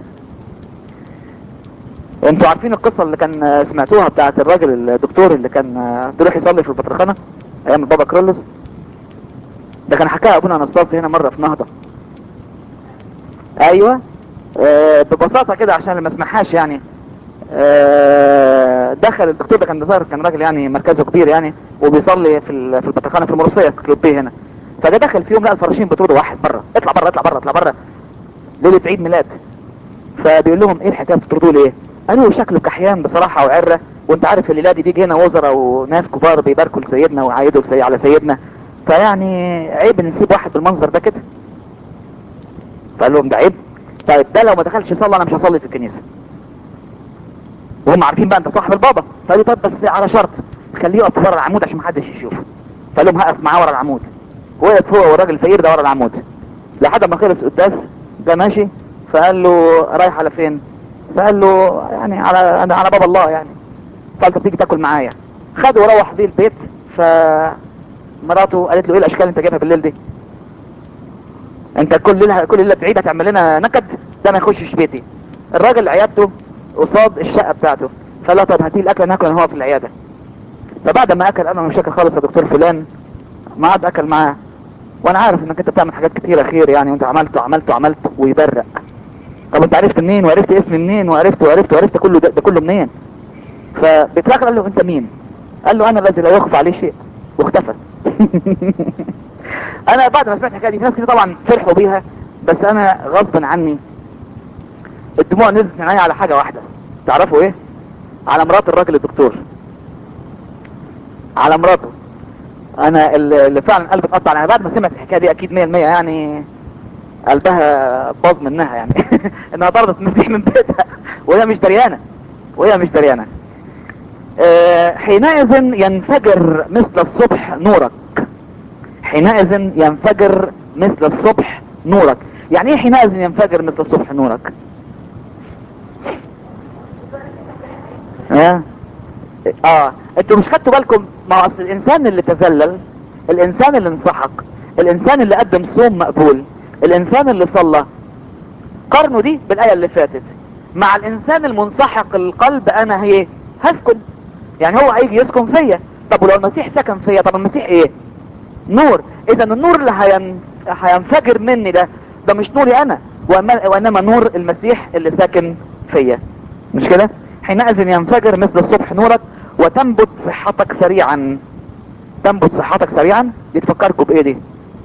انتوا عارفين القصه اللي كان آه، سمعتوها بتاعت الراجل الدكتور اللي كان آه، بيروح يصلي في البطرخانه ايام البابا كرولوس ده كان حكاها ابونا انستاسي هنا مره في نهضه ايوه آه ببساطه كده عشان اللي ما سمعهاش يعني آه دخل الدكتور ده كان ظاهر كان راجل يعني مركزه كبير يعني وبيصلي في ال- في البطرخانه في المروسيه كلوبيه هنا فده دخل في يوم لقى الفراشين بيطردوا واحد بره اطلع بره اطلع بره اطلع بره ليله عيد ميلاد فبيقول لهم ايه الحكايه بتطردوه ليه؟ قالوا شكله كحيان بصراحه وعره وانت عارف الليله دي بيجي هنا وزراء وناس كبار بيباركوا لسيدنا ويعيدوا لسي- على سيدنا فيعني عيب نسيب واحد بالمنظر ده كده فقال لهم ده عيب طيب ده لو ما دخلش يصلي انا مش هصلي في الكنيسه وهم عارفين بقى انت صاحب البابا فقالوا طب بس على شرط خليه يقف ورا العمود عشان محدش يشوفه فقال لهم هقف معاه ورا العمود وقف هو والراجل الفقير ده ورا العمود لحد ما خلص قداس ده ماشي فقال له رايح على فين فقال له يعني على أنا على باب الله يعني فقال طب تيجي تاكل معايا خده وروح بيه البيت فمراته قالت له ايه الاشكال اللي انت جايبها بالليل دي انت كل ليله كل ليله بعيد هتعمل لنا نكد ده ما يخشش بيتي الراجل عيادته قصاد الشقه بتاعته فقال له طب هاتي الاكل ناكل انا هو في العياده فبعد ما اكل انا مش فاكر خالص يا دكتور فلان ما قعد اكل معاه وانا عارف انك انت بتعمل حاجات كتيره خير يعني وانت عملت وعملت وعملت ويبرق طب انت عرفت منين وعرفت اسمي منين وعرفت وعرفت وعرفت كله ده, ده كله منين فبيتلاقى قال له انت مين قال له انا الذي لا يخفى عليه شيء واختفى انا بعد ما سمعت الحكايه دي في ناس كتير طبعا فرحوا بيها بس انا غصبا عني الدموع نزلت من عيني على حاجه واحده تعرفوا ايه على مرات الراجل الدكتور على مراته انا اللي اللي فعلا قلبي اتقطع انا بعد ما سمعت الحكايه دي اكيد 100% يعني قلبها باظ منها يعني انها طردت المسيح من بيتها وهي مش دريانه وهي مش دريانه آه، حينئذ ينفجر مثل الصبح نورك حينئذ ينفجر مثل الصبح نورك يعني ايه حينئذ ينفجر مثل الصبح نورك اه اه انتوا مش خدتوا بالكم ما هو اصل الانسان اللي تذلل الانسان اللي انسحق الانسان اللي قدم صوم مقبول الانسان اللي صلى قارنوا دي بالايه اللي فاتت مع الانسان المنسحق القلب انا هي هسكن يعني هو هيجي يسكن فيا طب ولو المسيح سكن فيا طب المسيح ايه نور اذا النور اللي هين... هينفجر مني ده ده مش نوري انا وأما... وانما نور المسيح اللي ساكن فيا مش كده حينئذ ينفجر مثل الصبح نورك وتنبت صحتك سريعا تنبت صحتك سريعا دي تفكركم بايه دي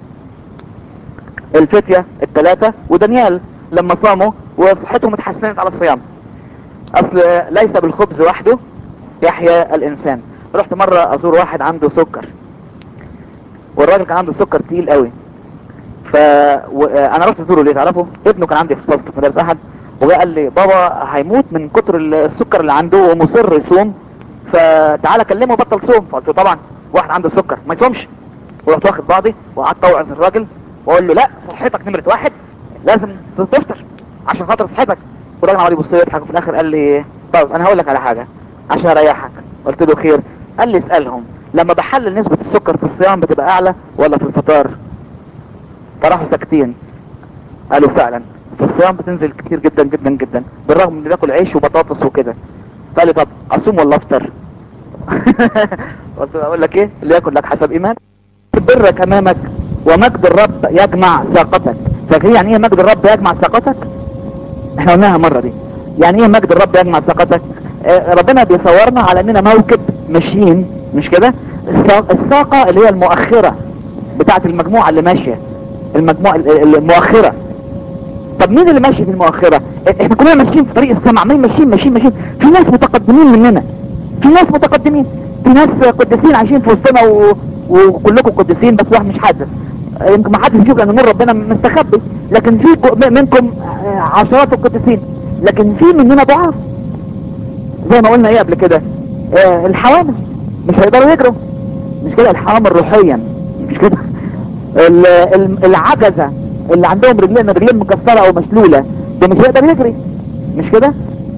الفتية الثلاثة ودانيال لما صاموا وصحتهم اتحسنت على الصيام اصل ليس بالخبز وحده يحيا الانسان رحت مرة ازور واحد عنده سكر والراجل كان عنده سكر تقيل قوي ف و... انا رحت ازوره ليه تعرفوا ابنه كان عندي في الفصل في مدرسه احد وجاء قال لي بابا هيموت من كتر السكر اللي عنده ومصر يصوم فتعالى كلمه بطل صوم فقلت له طبعا واحد عنده سكر ما يصومش ورحت واخد بعضي وقعدت اوعظ الراجل واقول له لا صحتك نمره واحد لازم تفطر عشان خاطر صحتك والراجل عمال يبص لي يضحك وفي الاخر قال لي طب انا هقول لك على حاجه عشان اريحك قلت له خير قال لي اسالهم لما بحلل نسبه السكر في الصيام بتبقى اعلى ولا في الفطار فراحوا ساكتين قالوا فعلا في الصيام بتنزل كتير جدا جدا جدا بالرغم ان باكل عيش وبطاطس وكده فقال لي طب اصوم ولا افطر قلت له اقول لك ايه اللي ياكل لك حسب ايمان برك امامك ومجد الرب يجمع ساقتك فاكرين يعني ايه مجد الرب يجمع ساقتك احنا قلناها مرة دي يعني ايه مجد الرب يجمع ساقتك آه ربنا بيصورنا على اننا موكب ماشيين مش كده السا- الساقة اللي هي المؤخرة بتاعت المجموعة اللي ماشية المجموعة ال- ال- المؤخرة طب مين اللي ماشي في المؤخرة احنا كلنا ماشيين في طريق السماء عمالين ماشيين ماشيين ماشيين في ناس متقدمين مننا في ناس متقدمين في ناس قديسين عايشين في وسطنا و... وكلكم قديسين بس واحد مش حاسس يمكن ما حدش يشوف لان نور ربنا مستخبي لكن في ك- منكم آه، عشرات القديسين لكن في مننا ضعاف زي ما قلنا ايه قبل كده آه، الحوامل مش هيقدروا يجروا مش كده الحوامل روحيا مش كده ال- ال- العجزة اللي عندهم رجلين رجلين مكسرة او مشلولة ده مش هيقدر يجري مش كده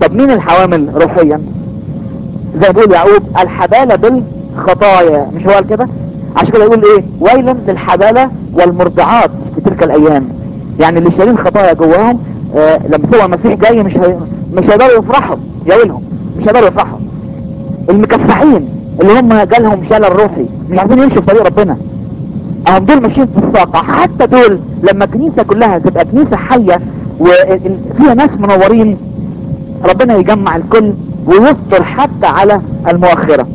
طب مين الحوامل روحيا زي ما بيقول يعقوب الحبالة بالخطايا مش هو قال كده عشان كده يقول ايه ويلا للحبالة والمرضعات في تلك الايام يعني اللي شايلين خطايا جواهم آه لما سوى المسيح جاي مش هي... مش هيقدروا يفرحوا يا ويلهم مش هيقدروا يفرحوا المكسحين اللي هم جالهم شلل روحي مش عارفين يمشوا في طريق ربنا هم دول ماشيين في الساقة حتى دول لما الكنيسة كلها تبقى كنيسة حية وفيها ناس منورين ربنا يجمع الكل ويستر حتى على المؤخرة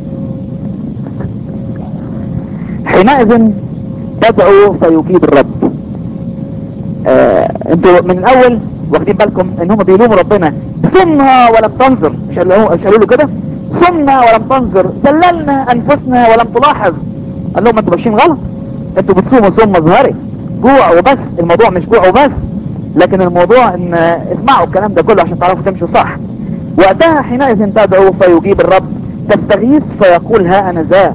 حينئذ تدعو فيجيب الرب آه انتوا من الاول واخدين بالكم ان هم بيلوموا ربنا صمنا ولم تنظر مش قالوا له كده صمنا ولم تنظر دللنا انفسنا ولم تلاحظ قال لهم انتوا ماشيين غلط انتوا بتصوموا صوم مظهري جوع وبس الموضوع مش جوع وبس لكن الموضوع ان اسمعوا الكلام ده كله عشان تعرفوا تمشوا صح وقتها حينئذ تدعو فيجيب الرب تستغيث فيقول ها انا ذا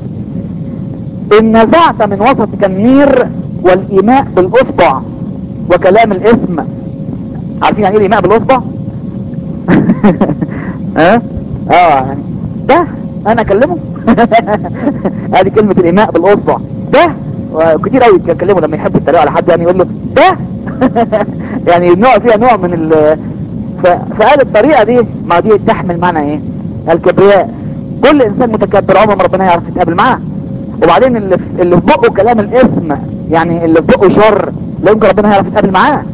ان نزعت من وسطك النير والايماء بالاصبع وكلام الاثم عارفين يعني ايه الايماء بالاصبع ها اه يعني ده انا اكلمه هذه كلمة الايماء بالاصبع ده كتير قوي يتكلموا لما يحب يتريقوا على حد يعني يقول له ده يعني نوع فيها نوع من ال فقال الطريقة دي ما دي تحمل معنى ايه الكبرياء كل انسان متكبر عمره ما ربنا يعرف يتقابل معاه وبعدين اللي في, اللي في بقه كلام الاثم يعني اللي في بقه شر لا يمكن ربنا يعرف يتقابل معاه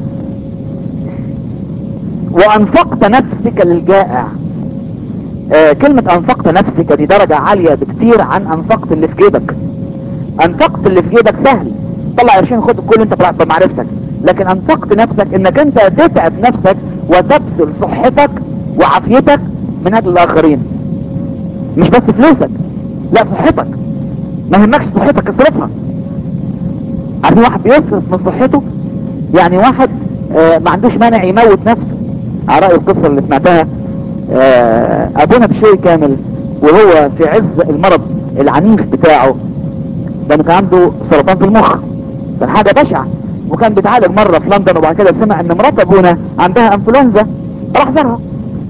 وانفقت نفسك للجائع آه كلمة انفقت نفسك دي درجة عالية بكتير عن انفقت اللي في جيبك انفقت اللي في جيبك سهل طلع قرشين خد كل انت بمعرفتك لكن انفقت نفسك انك انت تتعب نفسك وتبذل صحتك وعافيتك من اجل الاخرين مش بس فلوسك لا صحتك ما يهمكش صحتك اصرفها عارفين واحد بيصرف من صحته يعني واحد آه ما عندوش مانع يموت نفسه على رأي القصة اللي سمعتها آه ابونا بشوي كامل وهو في عز المرض العنيف بتاعه لانه كان عنده سرطان في المخ كان حاجة بشعة وكان بيتعالج مرة في لندن وبعد كده سمع ان مرات ابونا عندها انفلونزا راح زارها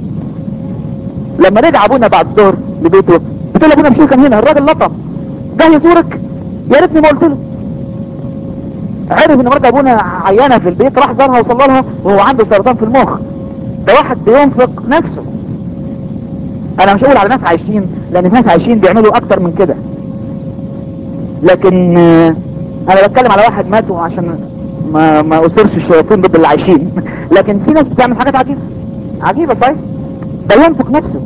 لما رجع ابونا بعد الظهر لبيته بتقول ابونا بشوي كان هنا الراجل لطم جاي يزورك يا ريتني ما قلت له عرف ان مرات ابونا عيانه في البيت راح زارها وصلى لها وهو عنده سرطان في المخ ده واحد بينفق نفسه انا مش هقول على ناس عايشين لان في ناس عايشين بيعملوا اكتر من كده لكن انا بتكلم على واحد مات عشان ما ما اثرش الشياطين ضد اللي عايشين لكن في ناس بتعمل حاجات عجيبه عجيبه صحيح ده ينفق نفسه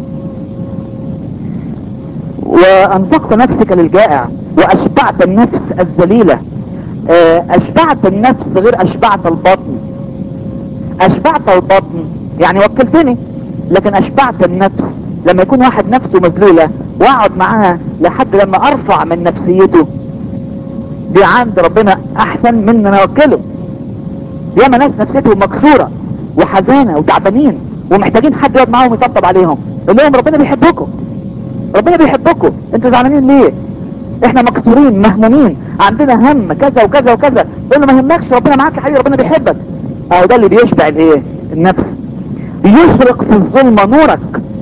وانفقت نفسك للجائع واشبعت النفس الذليله اشبعت النفس غير اشبعت البطن اشبعت البطن يعني وكلتني لكن اشبعت النفس لما يكون واحد نفسه مذلولة واقعد معاه لحد لما ارفع من نفسيته دي عند ربنا احسن من ان انا اوكله ياما ناس نفسيتهم مكسورة وحزانة وتعبانين ومحتاجين حد يقعد معاهم يطبطب عليهم يقول لهم ربنا بيحبكم ربنا بيحبكم انتوا زعلانين ليه احنا مكسورين مهمومين عندنا هم كذا وكذا وكذا يقول له ما يهمكش ربنا معاك يا حبيبي ربنا بيحبك اهو ده اللي بيشبع الايه النفس يشرق في الظلمة نورك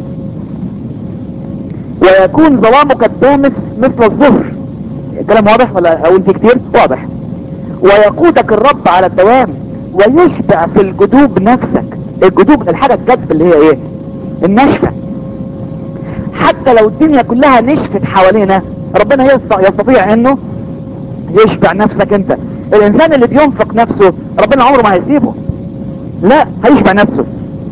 ويكون ظلامك الدامس مثل الظهر الكلام واضح ولا اقول فيه كتير واضح ويقودك الرب على الدوام ويشبع في الجدوب نفسك الجدوب الحاجة الجدب اللي هي ايه النشفة حتى لو الدنيا كلها نشفت حوالينا ربنا يستطيع انه يشبع نفسك انت الانسان اللي بينفق نفسه ربنا عمره ما هيسيبه لا هيشبع نفسه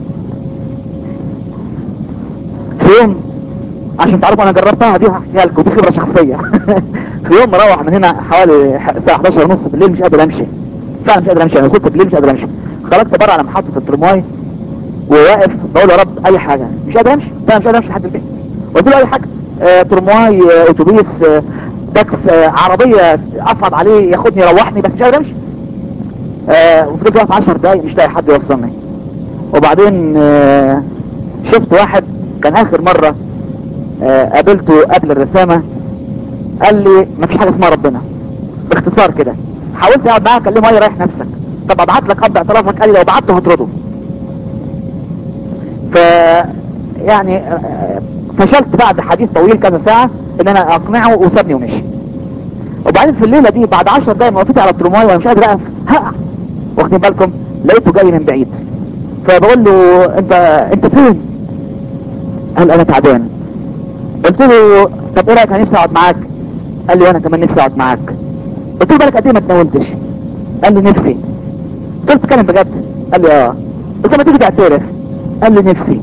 في يوم عشان تعرفوا انا جربتها دي هحكيها لكم دي خبره شخصيه في يوم مروح من هنا حوالي الساعه 11 ونص بالليل مش قادر امشي فعلا مش قادر امشي انا وصلت بالليل مش قادر امشي خرجت بره على محطه الترماي وواقف بقول يا رب اي حاجه مش قادر امشي فعلا مش قادر امشي لحد البيت قلت له اي حاجه آه ترماي آه اتوبيس آه تاكس آه عربيه اصعد عليه ياخدني يروحني بس مش قادر امشي آه وفضلت واقف 10 دقايق مش لاقي حد يوصلني وبعدين آه شفت واحد كان اخر مرة آه قابلته قبل الرسامة قال لي ما فيش حاجة اسمها ربنا باختصار كده حاولت اقعد معاه اكلمه قال لي رايح نفسك طب ابعت لك قبض اعترافك قال لي لو بعته هطرده ف يعني آه، فشلت بعد حديث طويل كذا ساعة ان انا اقنعه وسابني ومشي وبعدين في الليلة دي بعد 10 دقايق ما وقفت على الترماي وانا مش قادر اقف هقع واخدين بالكم لقيته جاي من بعيد فبقول له انت انت فين قال انا تعبان قلت له طب ايه رايك انا نفسي اقعد معاك قال لي انا كمان نفسي اقعد معاك قلت له بالك قد ايه ما تناولتش قال لي نفسي قلت له بتتكلم بجد قال لي اه قلت له ما تيجي تعترف قال لي نفسي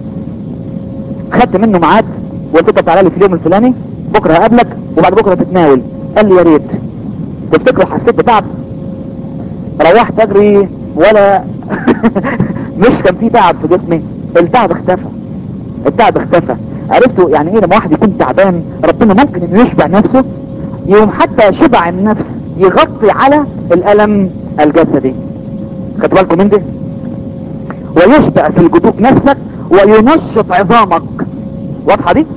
خدت منه ميعاد وقلت له تعالى لي في اليوم الفلاني بكره هقابلك وبعد بكره تتناول قال لي يا ريت تفتكروا حسيت بتعب روحت اجري ولا مش كان في تعب في جسمي التعب اختفى التعب اختفى عرفتوا يعني ايه لما واحد يكون تعبان ربنا ممكن انه يشبع نفسه يوم حتى شبع النفس يغطي على الالم الجسدي خدوا بالكم من دي ويشبع في الجدوب نفسك وينشط عظامك واضحه دي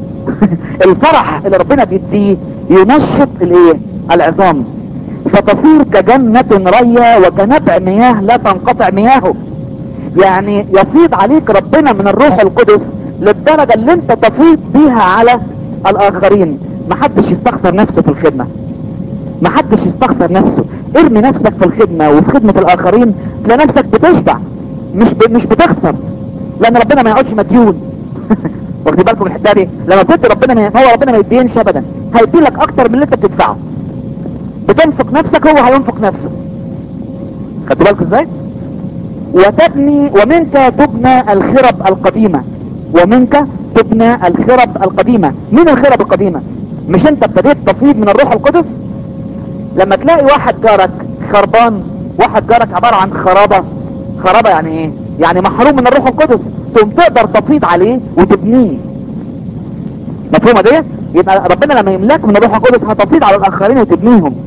الفرح اللي ربنا بيديه ينشط الايه العظام فتصير كجنة رية وكنبع مياه لا تنقطع مياهه يعني يفيض عليك ربنا من الروح القدس للدرجة اللي انت تفيض بيها على الاخرين محدش يستخسر نفسه في الخدمة محدش يستخسر نفسه ارمي نفسك في الخدمة وفي خدمة الاخرين تلاقي نفسك بتشبع مش ب... مش بتخسر لان ربنا ما يقعدش مديون واخدين بالكم الحته دي لما بتدي ربنا ما هو ربنا ما يدينش ابدا هيدي لك اكتر من اللي انت بتدفعه بتنفق نفسك هو هينفق نفسه خدتوا بالكم ازاي وتبني ومنك تبنى الخرب القديمة ومنك تبنى الخرب القديمة مين الخرب القديمة مش انت ابتديت تفيض من الروح القدس لما تلاقي واحد جارك خربان واحد جارك عبارة عن خرابة خرابة يعني ايه يعني محروم من الروح القدس تقوم تقدر تفيض عليه وتبنيه مفهومة ديت يبقى ربنا لما يملاك من الروح القدس هتفيض على الاخرين وتبنيهم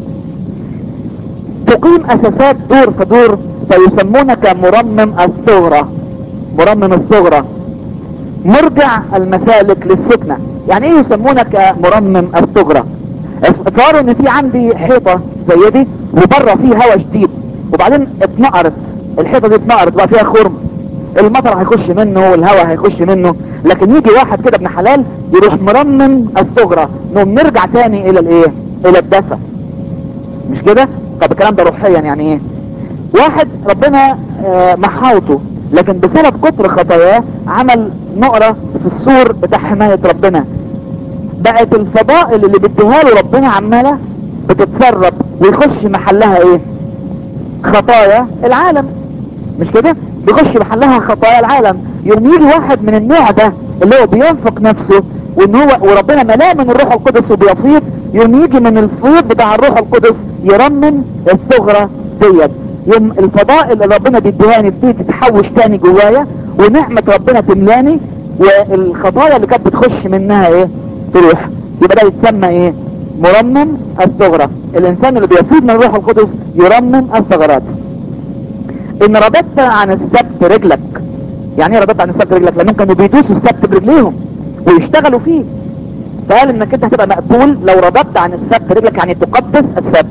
تقيم اساسات دور فدور فيسمونك مرمم الثغرة مرمم الثغرة مرجع المسالك للسكنة يعني ايه يسمونك مرمم الثغرة اتصوروا ان في عندي حيطة زي دي وبره فيه هواء شديد وبعدين اتنقرت الحيطة دي اتنقرت بقى فيها خرم المطر هيخش منه والهواء هيخش منه لكن يجي واحد كده ابن حلال يروح مرمم الثغرة نقوم نرجع تاني الى الايه الى الدفع مش كده طب الكلام ده روحيا يعني ايه واحد ربنا آه، محاوطه لكن بسبب كتر خطاياه عمل نقرة في السور بتاع حماية ربنا بقت الفضائل اللي بيديها له ربنا عمالة بتتسرب ويخش محلها ايه خطايا العالم مش كده بيخش محلها خطايا العالم يوم يجي واحد من النوع ده اللي هو بينفق نفسه وان هو وربنا ملاه من الروح القدس وبيفيض يوم يجي من الفيض بتاع الروح القدس يرمم الثغرة ديت يوم الفضائل اللي ربنا بيديهاني بتيجي تتحوش تاني جوايا ونعمة ربنا تملاني والخطايا اللي كانت بتخش منها ايه تروح يبقى ده يتسمى ايه مرمم الثغرة الانسان اللي بيفيض من الروح القدس يرمم الثغرات ان رددت عن السبت رجلك يعني ايه رددت عن السبت رجلك لانهم كانوا بيدوسوا السبت برجليهم ويشتغلوا فيه فقال انك انت هتبقى مقبول لو رددت عن السبت رجلك يعني تقدس السبت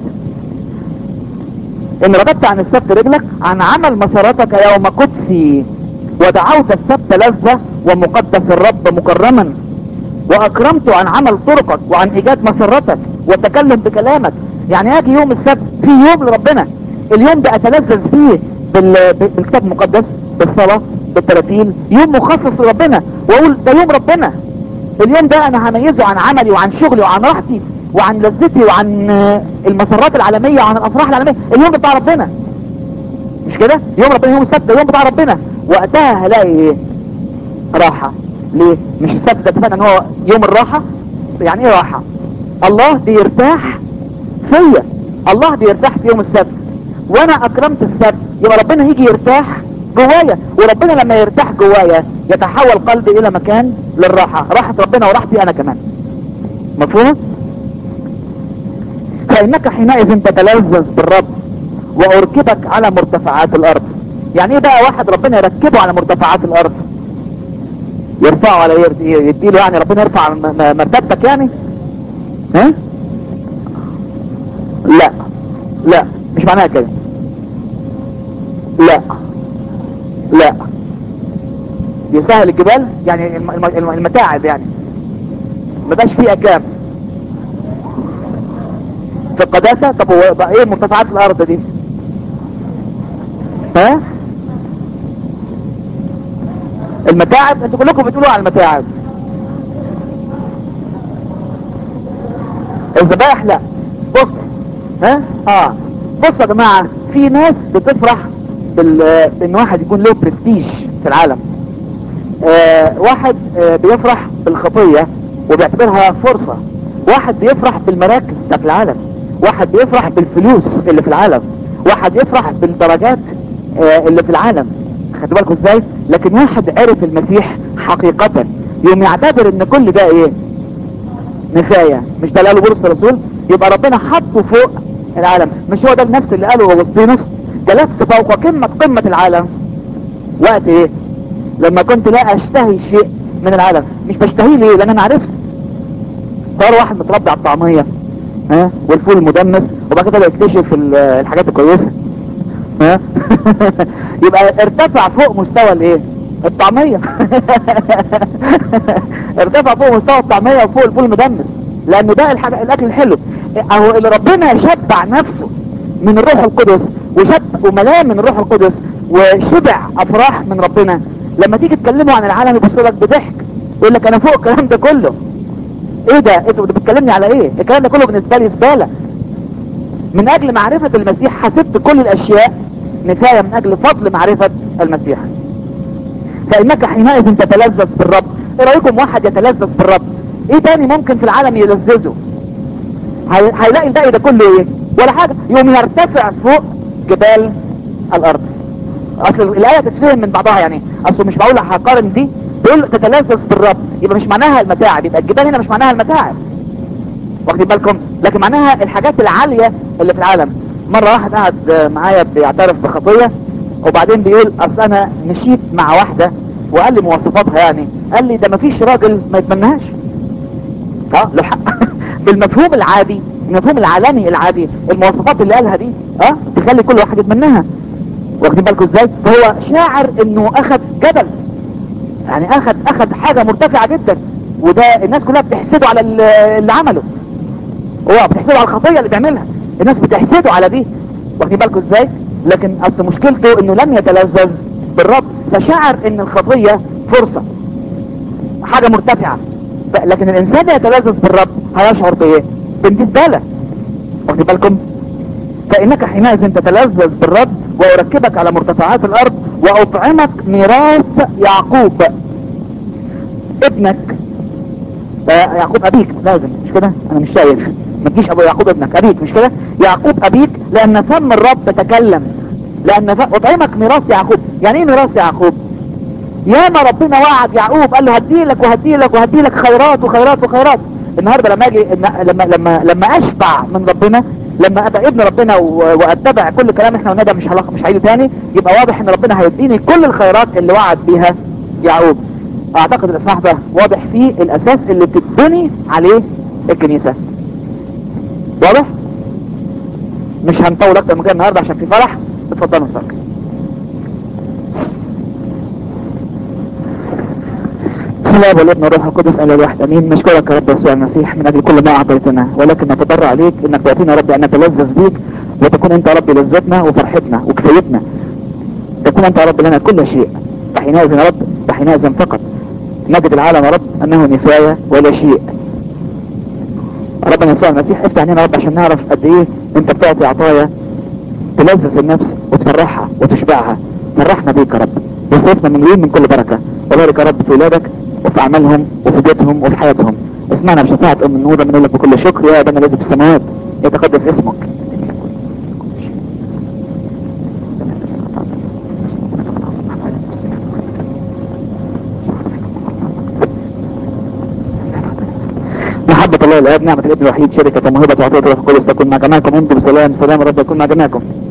ان رددت عن السبت رجلك عن عمل مساراتك يوم قدسي ودعوت السبت لذة ومقدس الرب مكرما واكرمت عن عمل طرقك وعن ايجاد مسرتك وتكلم بكلامك يعني اجي يوم السبت في يوم لربنا اليوم ده اتلذذ فيه بال... بالكتاب المقدس بالصلاة بالتراتيل يوم مخصص لربنا واقول ده يوم ربنا اليوم ده انا هميزه عن عملي وعن شغلي وعن راحتي وعن لذتي وعن آه، المسرات العالمية وعن الافراح العالمية اليوم ده بتاع ربنا مش كده يوم ربنا يوم السبت ده يوم بتاع ربنا وقتها هلاقي ايه راحة ليه مش السبت ده اتفقنا ان هو يوم الراحة يعني ايه راحة الله بيرتاح فيا الله بيرتاح في يوم السبت وانا اكرمت السبت يبقى ربنا يجي يرتاح جوايا وربنا لما يرتاح جوايا يتحول قلبي الى مكان للراحة راحة ربنا وراحتي انا كمان مفهوم فانك حينئذ تتلذذ بالرب واركبك على مرتفعات الارض يعني ايه بقى واحد ربنا يركبه على مرتفعات الارض يرفعه على يرد- يديله يعني ربنا يرفع م- م- مرتبتك يعني ها لا لا مش معناها كده لا لا يسهل الجبال يعني الم- الم- المتاعب يعني ما بقاش فيه اكام في القداسة طب هو بقى ايه مرتفعات الارض دي ها المتاعب انتوا كلكم بتقولوا على المتاعب الذبائح لا بص ها اه بصوا يا جماعة في ناس بتفرح بال... بان واحد يكون له برستيج في العالم آه واحد آه بيفرح بالخطية وبيعتبرها فرصة واحد بيفرح بالمراكز بتاعت العالم واحد بيفرح بالفلوس اللي في العالم واحد يفرح بالدرجات آه اللي في العالم خدوا بالكم ازاي لكن واحد عرف المسيح حقيقة يوم يعتبر ان كل ده ايه نفاية مش ده اللي قاله بولس الرسول يبقى ربنا حطه فوق العالم مش هو ده النفس اللي قاله اغسطينوس جلست فوق قمة قمة العالم وقت ايه لما كنت لا اشتهي شيء من العالم مش بشتهيه ليه لان انا عرفت صار واحد متربي على الطعمية ها والفول المدمس وبعد كده يكتشف ال- الحاجات الكويسة ها يبقى ارتفع فوق مستوى الايه الطعمية ارتفع فوق مستوى الطعمية وفوق الفول المدمس لانه ده الحاجة الاكل الحلو اهو اللي ربنا شبع نفسه من الروح القدس وشبع وملاه من الروح القدس وشبع افراح من ربنا لما تيجي تكلمه عن العالم يبص لك بضحك يقول لك انا فوق الكلام ده كله ايه ده انت بتكلمني على ايه الكلام ده كله بالنسبه لي زباله من اجل معرفة المسيح حسبت كل الاشياء نفاية من اجل فضل معرفة المسيح فانك حينئذ تتلذذ بالرب ايه رايكم واحد يتلذذ بالرب ايه تاني ممكن في العالم يلذذه هي- هيلاقي الباقي ده كله ايه ولا حاجة يوم يرتفع فوق جبال الارض اصل الايه تتفهم من بعضها يعني اصل مش معقول هقارن دي تقول تتلذذ بالرب يبقى مش معناها المتاعب يبقى الجبال هنا مش معناها المتاعب واخدين بالكم لكن معناها الحاجات العالية اللي في العالم مرة واحد قاعد معايا بيعترف بخطية وبعدين بيقول اصل انا مشيت مع واحدة وقال لي مواصفاتها يعني قال لي ده مفيش راجل ما يتمناهاش اه له حق بالمفهوم العادي المفهوم العالمي العادي المواصفات اللي قالها دي اه تخلي كل واحد يتمناها واخدين بالكم ازاي فهو شاعر انه اخذ جبل يعني اخذ اخذ حاجة مرتفعة جدا وده الناس كلها بتحسده على ال- اللي عمله هو بتحسده على الخطية اللي بيعملها الناس بتحسده على دي واخدين بالكم ازاي لكن اصل مشكلته انه لم يتلذذ بالرب فشعر ان الخطية فرصة حاجة مرتفعة ف- لكن الانسان يتلذذ بالرب هيشعر بايه بانتدالة واخدين بالكم فانك حينئذ تتلذذ بالرب واركبك على مرتفعات الارض واطعمك ميراث يعقوب ابنك آه، يعقوب ابيك لازم مش كده انا مش شايف ما تجيش ابو يعقوب ابنك ابيك مش كده يعقوب ابيك لان فم الرب تكلم لان ف... اطعمك ميراث يعقوب يعني ايه ميراث يعقوب ياما ربنا وعد يعقوب قال له هديلك وهديلك وهديلك خيرات وخيرات وخيرات النهارده لما اجي إن- لما لما لما اشبع من ربنا لما ابقى ابن ربنا و- واتبع كل كلام احنا قلنا ده مش هلاقي مش هعيده تاني يبقى واضح ان ربنا هيديني كل الخيرات اللي وعد بيها يعقوب اعتقد الاصحاح ده واضح فيه الاساس اللي بتبني عليه الكنيسة واضح مش هنطول اكتر من كده النهارده عشان في فرح اتفضلوا نصلي بسم الله والابن والروح القدس الا الواحد امين نشكرك يا رب يسوع المسيح من اجل كل ما اعطيتنا ولكن نتضرع عليك انك تعطينا يا رب ان نتلذذ بيك وتكون انت يا رب لذتنا وفرحتنا وكفايتنا تكون انت يا رب لنا كل شيء فحينئذ يا رب فحينئذ فقط نجد العالم يا رب انه نفاية ولا شيء ربنا يسوع المسيح افتح علينا يا رب عشان نعرف قد ايه انت بتعطي عطايا تلذذ النفس وتفرحها وتشبعها فرحنا بيك يا رب وصرفنا مملوئين من كل بركة وبارك يا رب في ولادك وفي اعمالهم وفي بيوتهم وفي حياتهم اسمعنا بشفاعة ام النور من لك بكل شكر يا ابانا الذي في السماوات يتقدس اسمك محبة الله الآب نعمة الابن الوحيد شركة وموهبة وعطية الروح القدس تكون مع جميعكم انتم بسلام سلام رب يكون مع جميعكم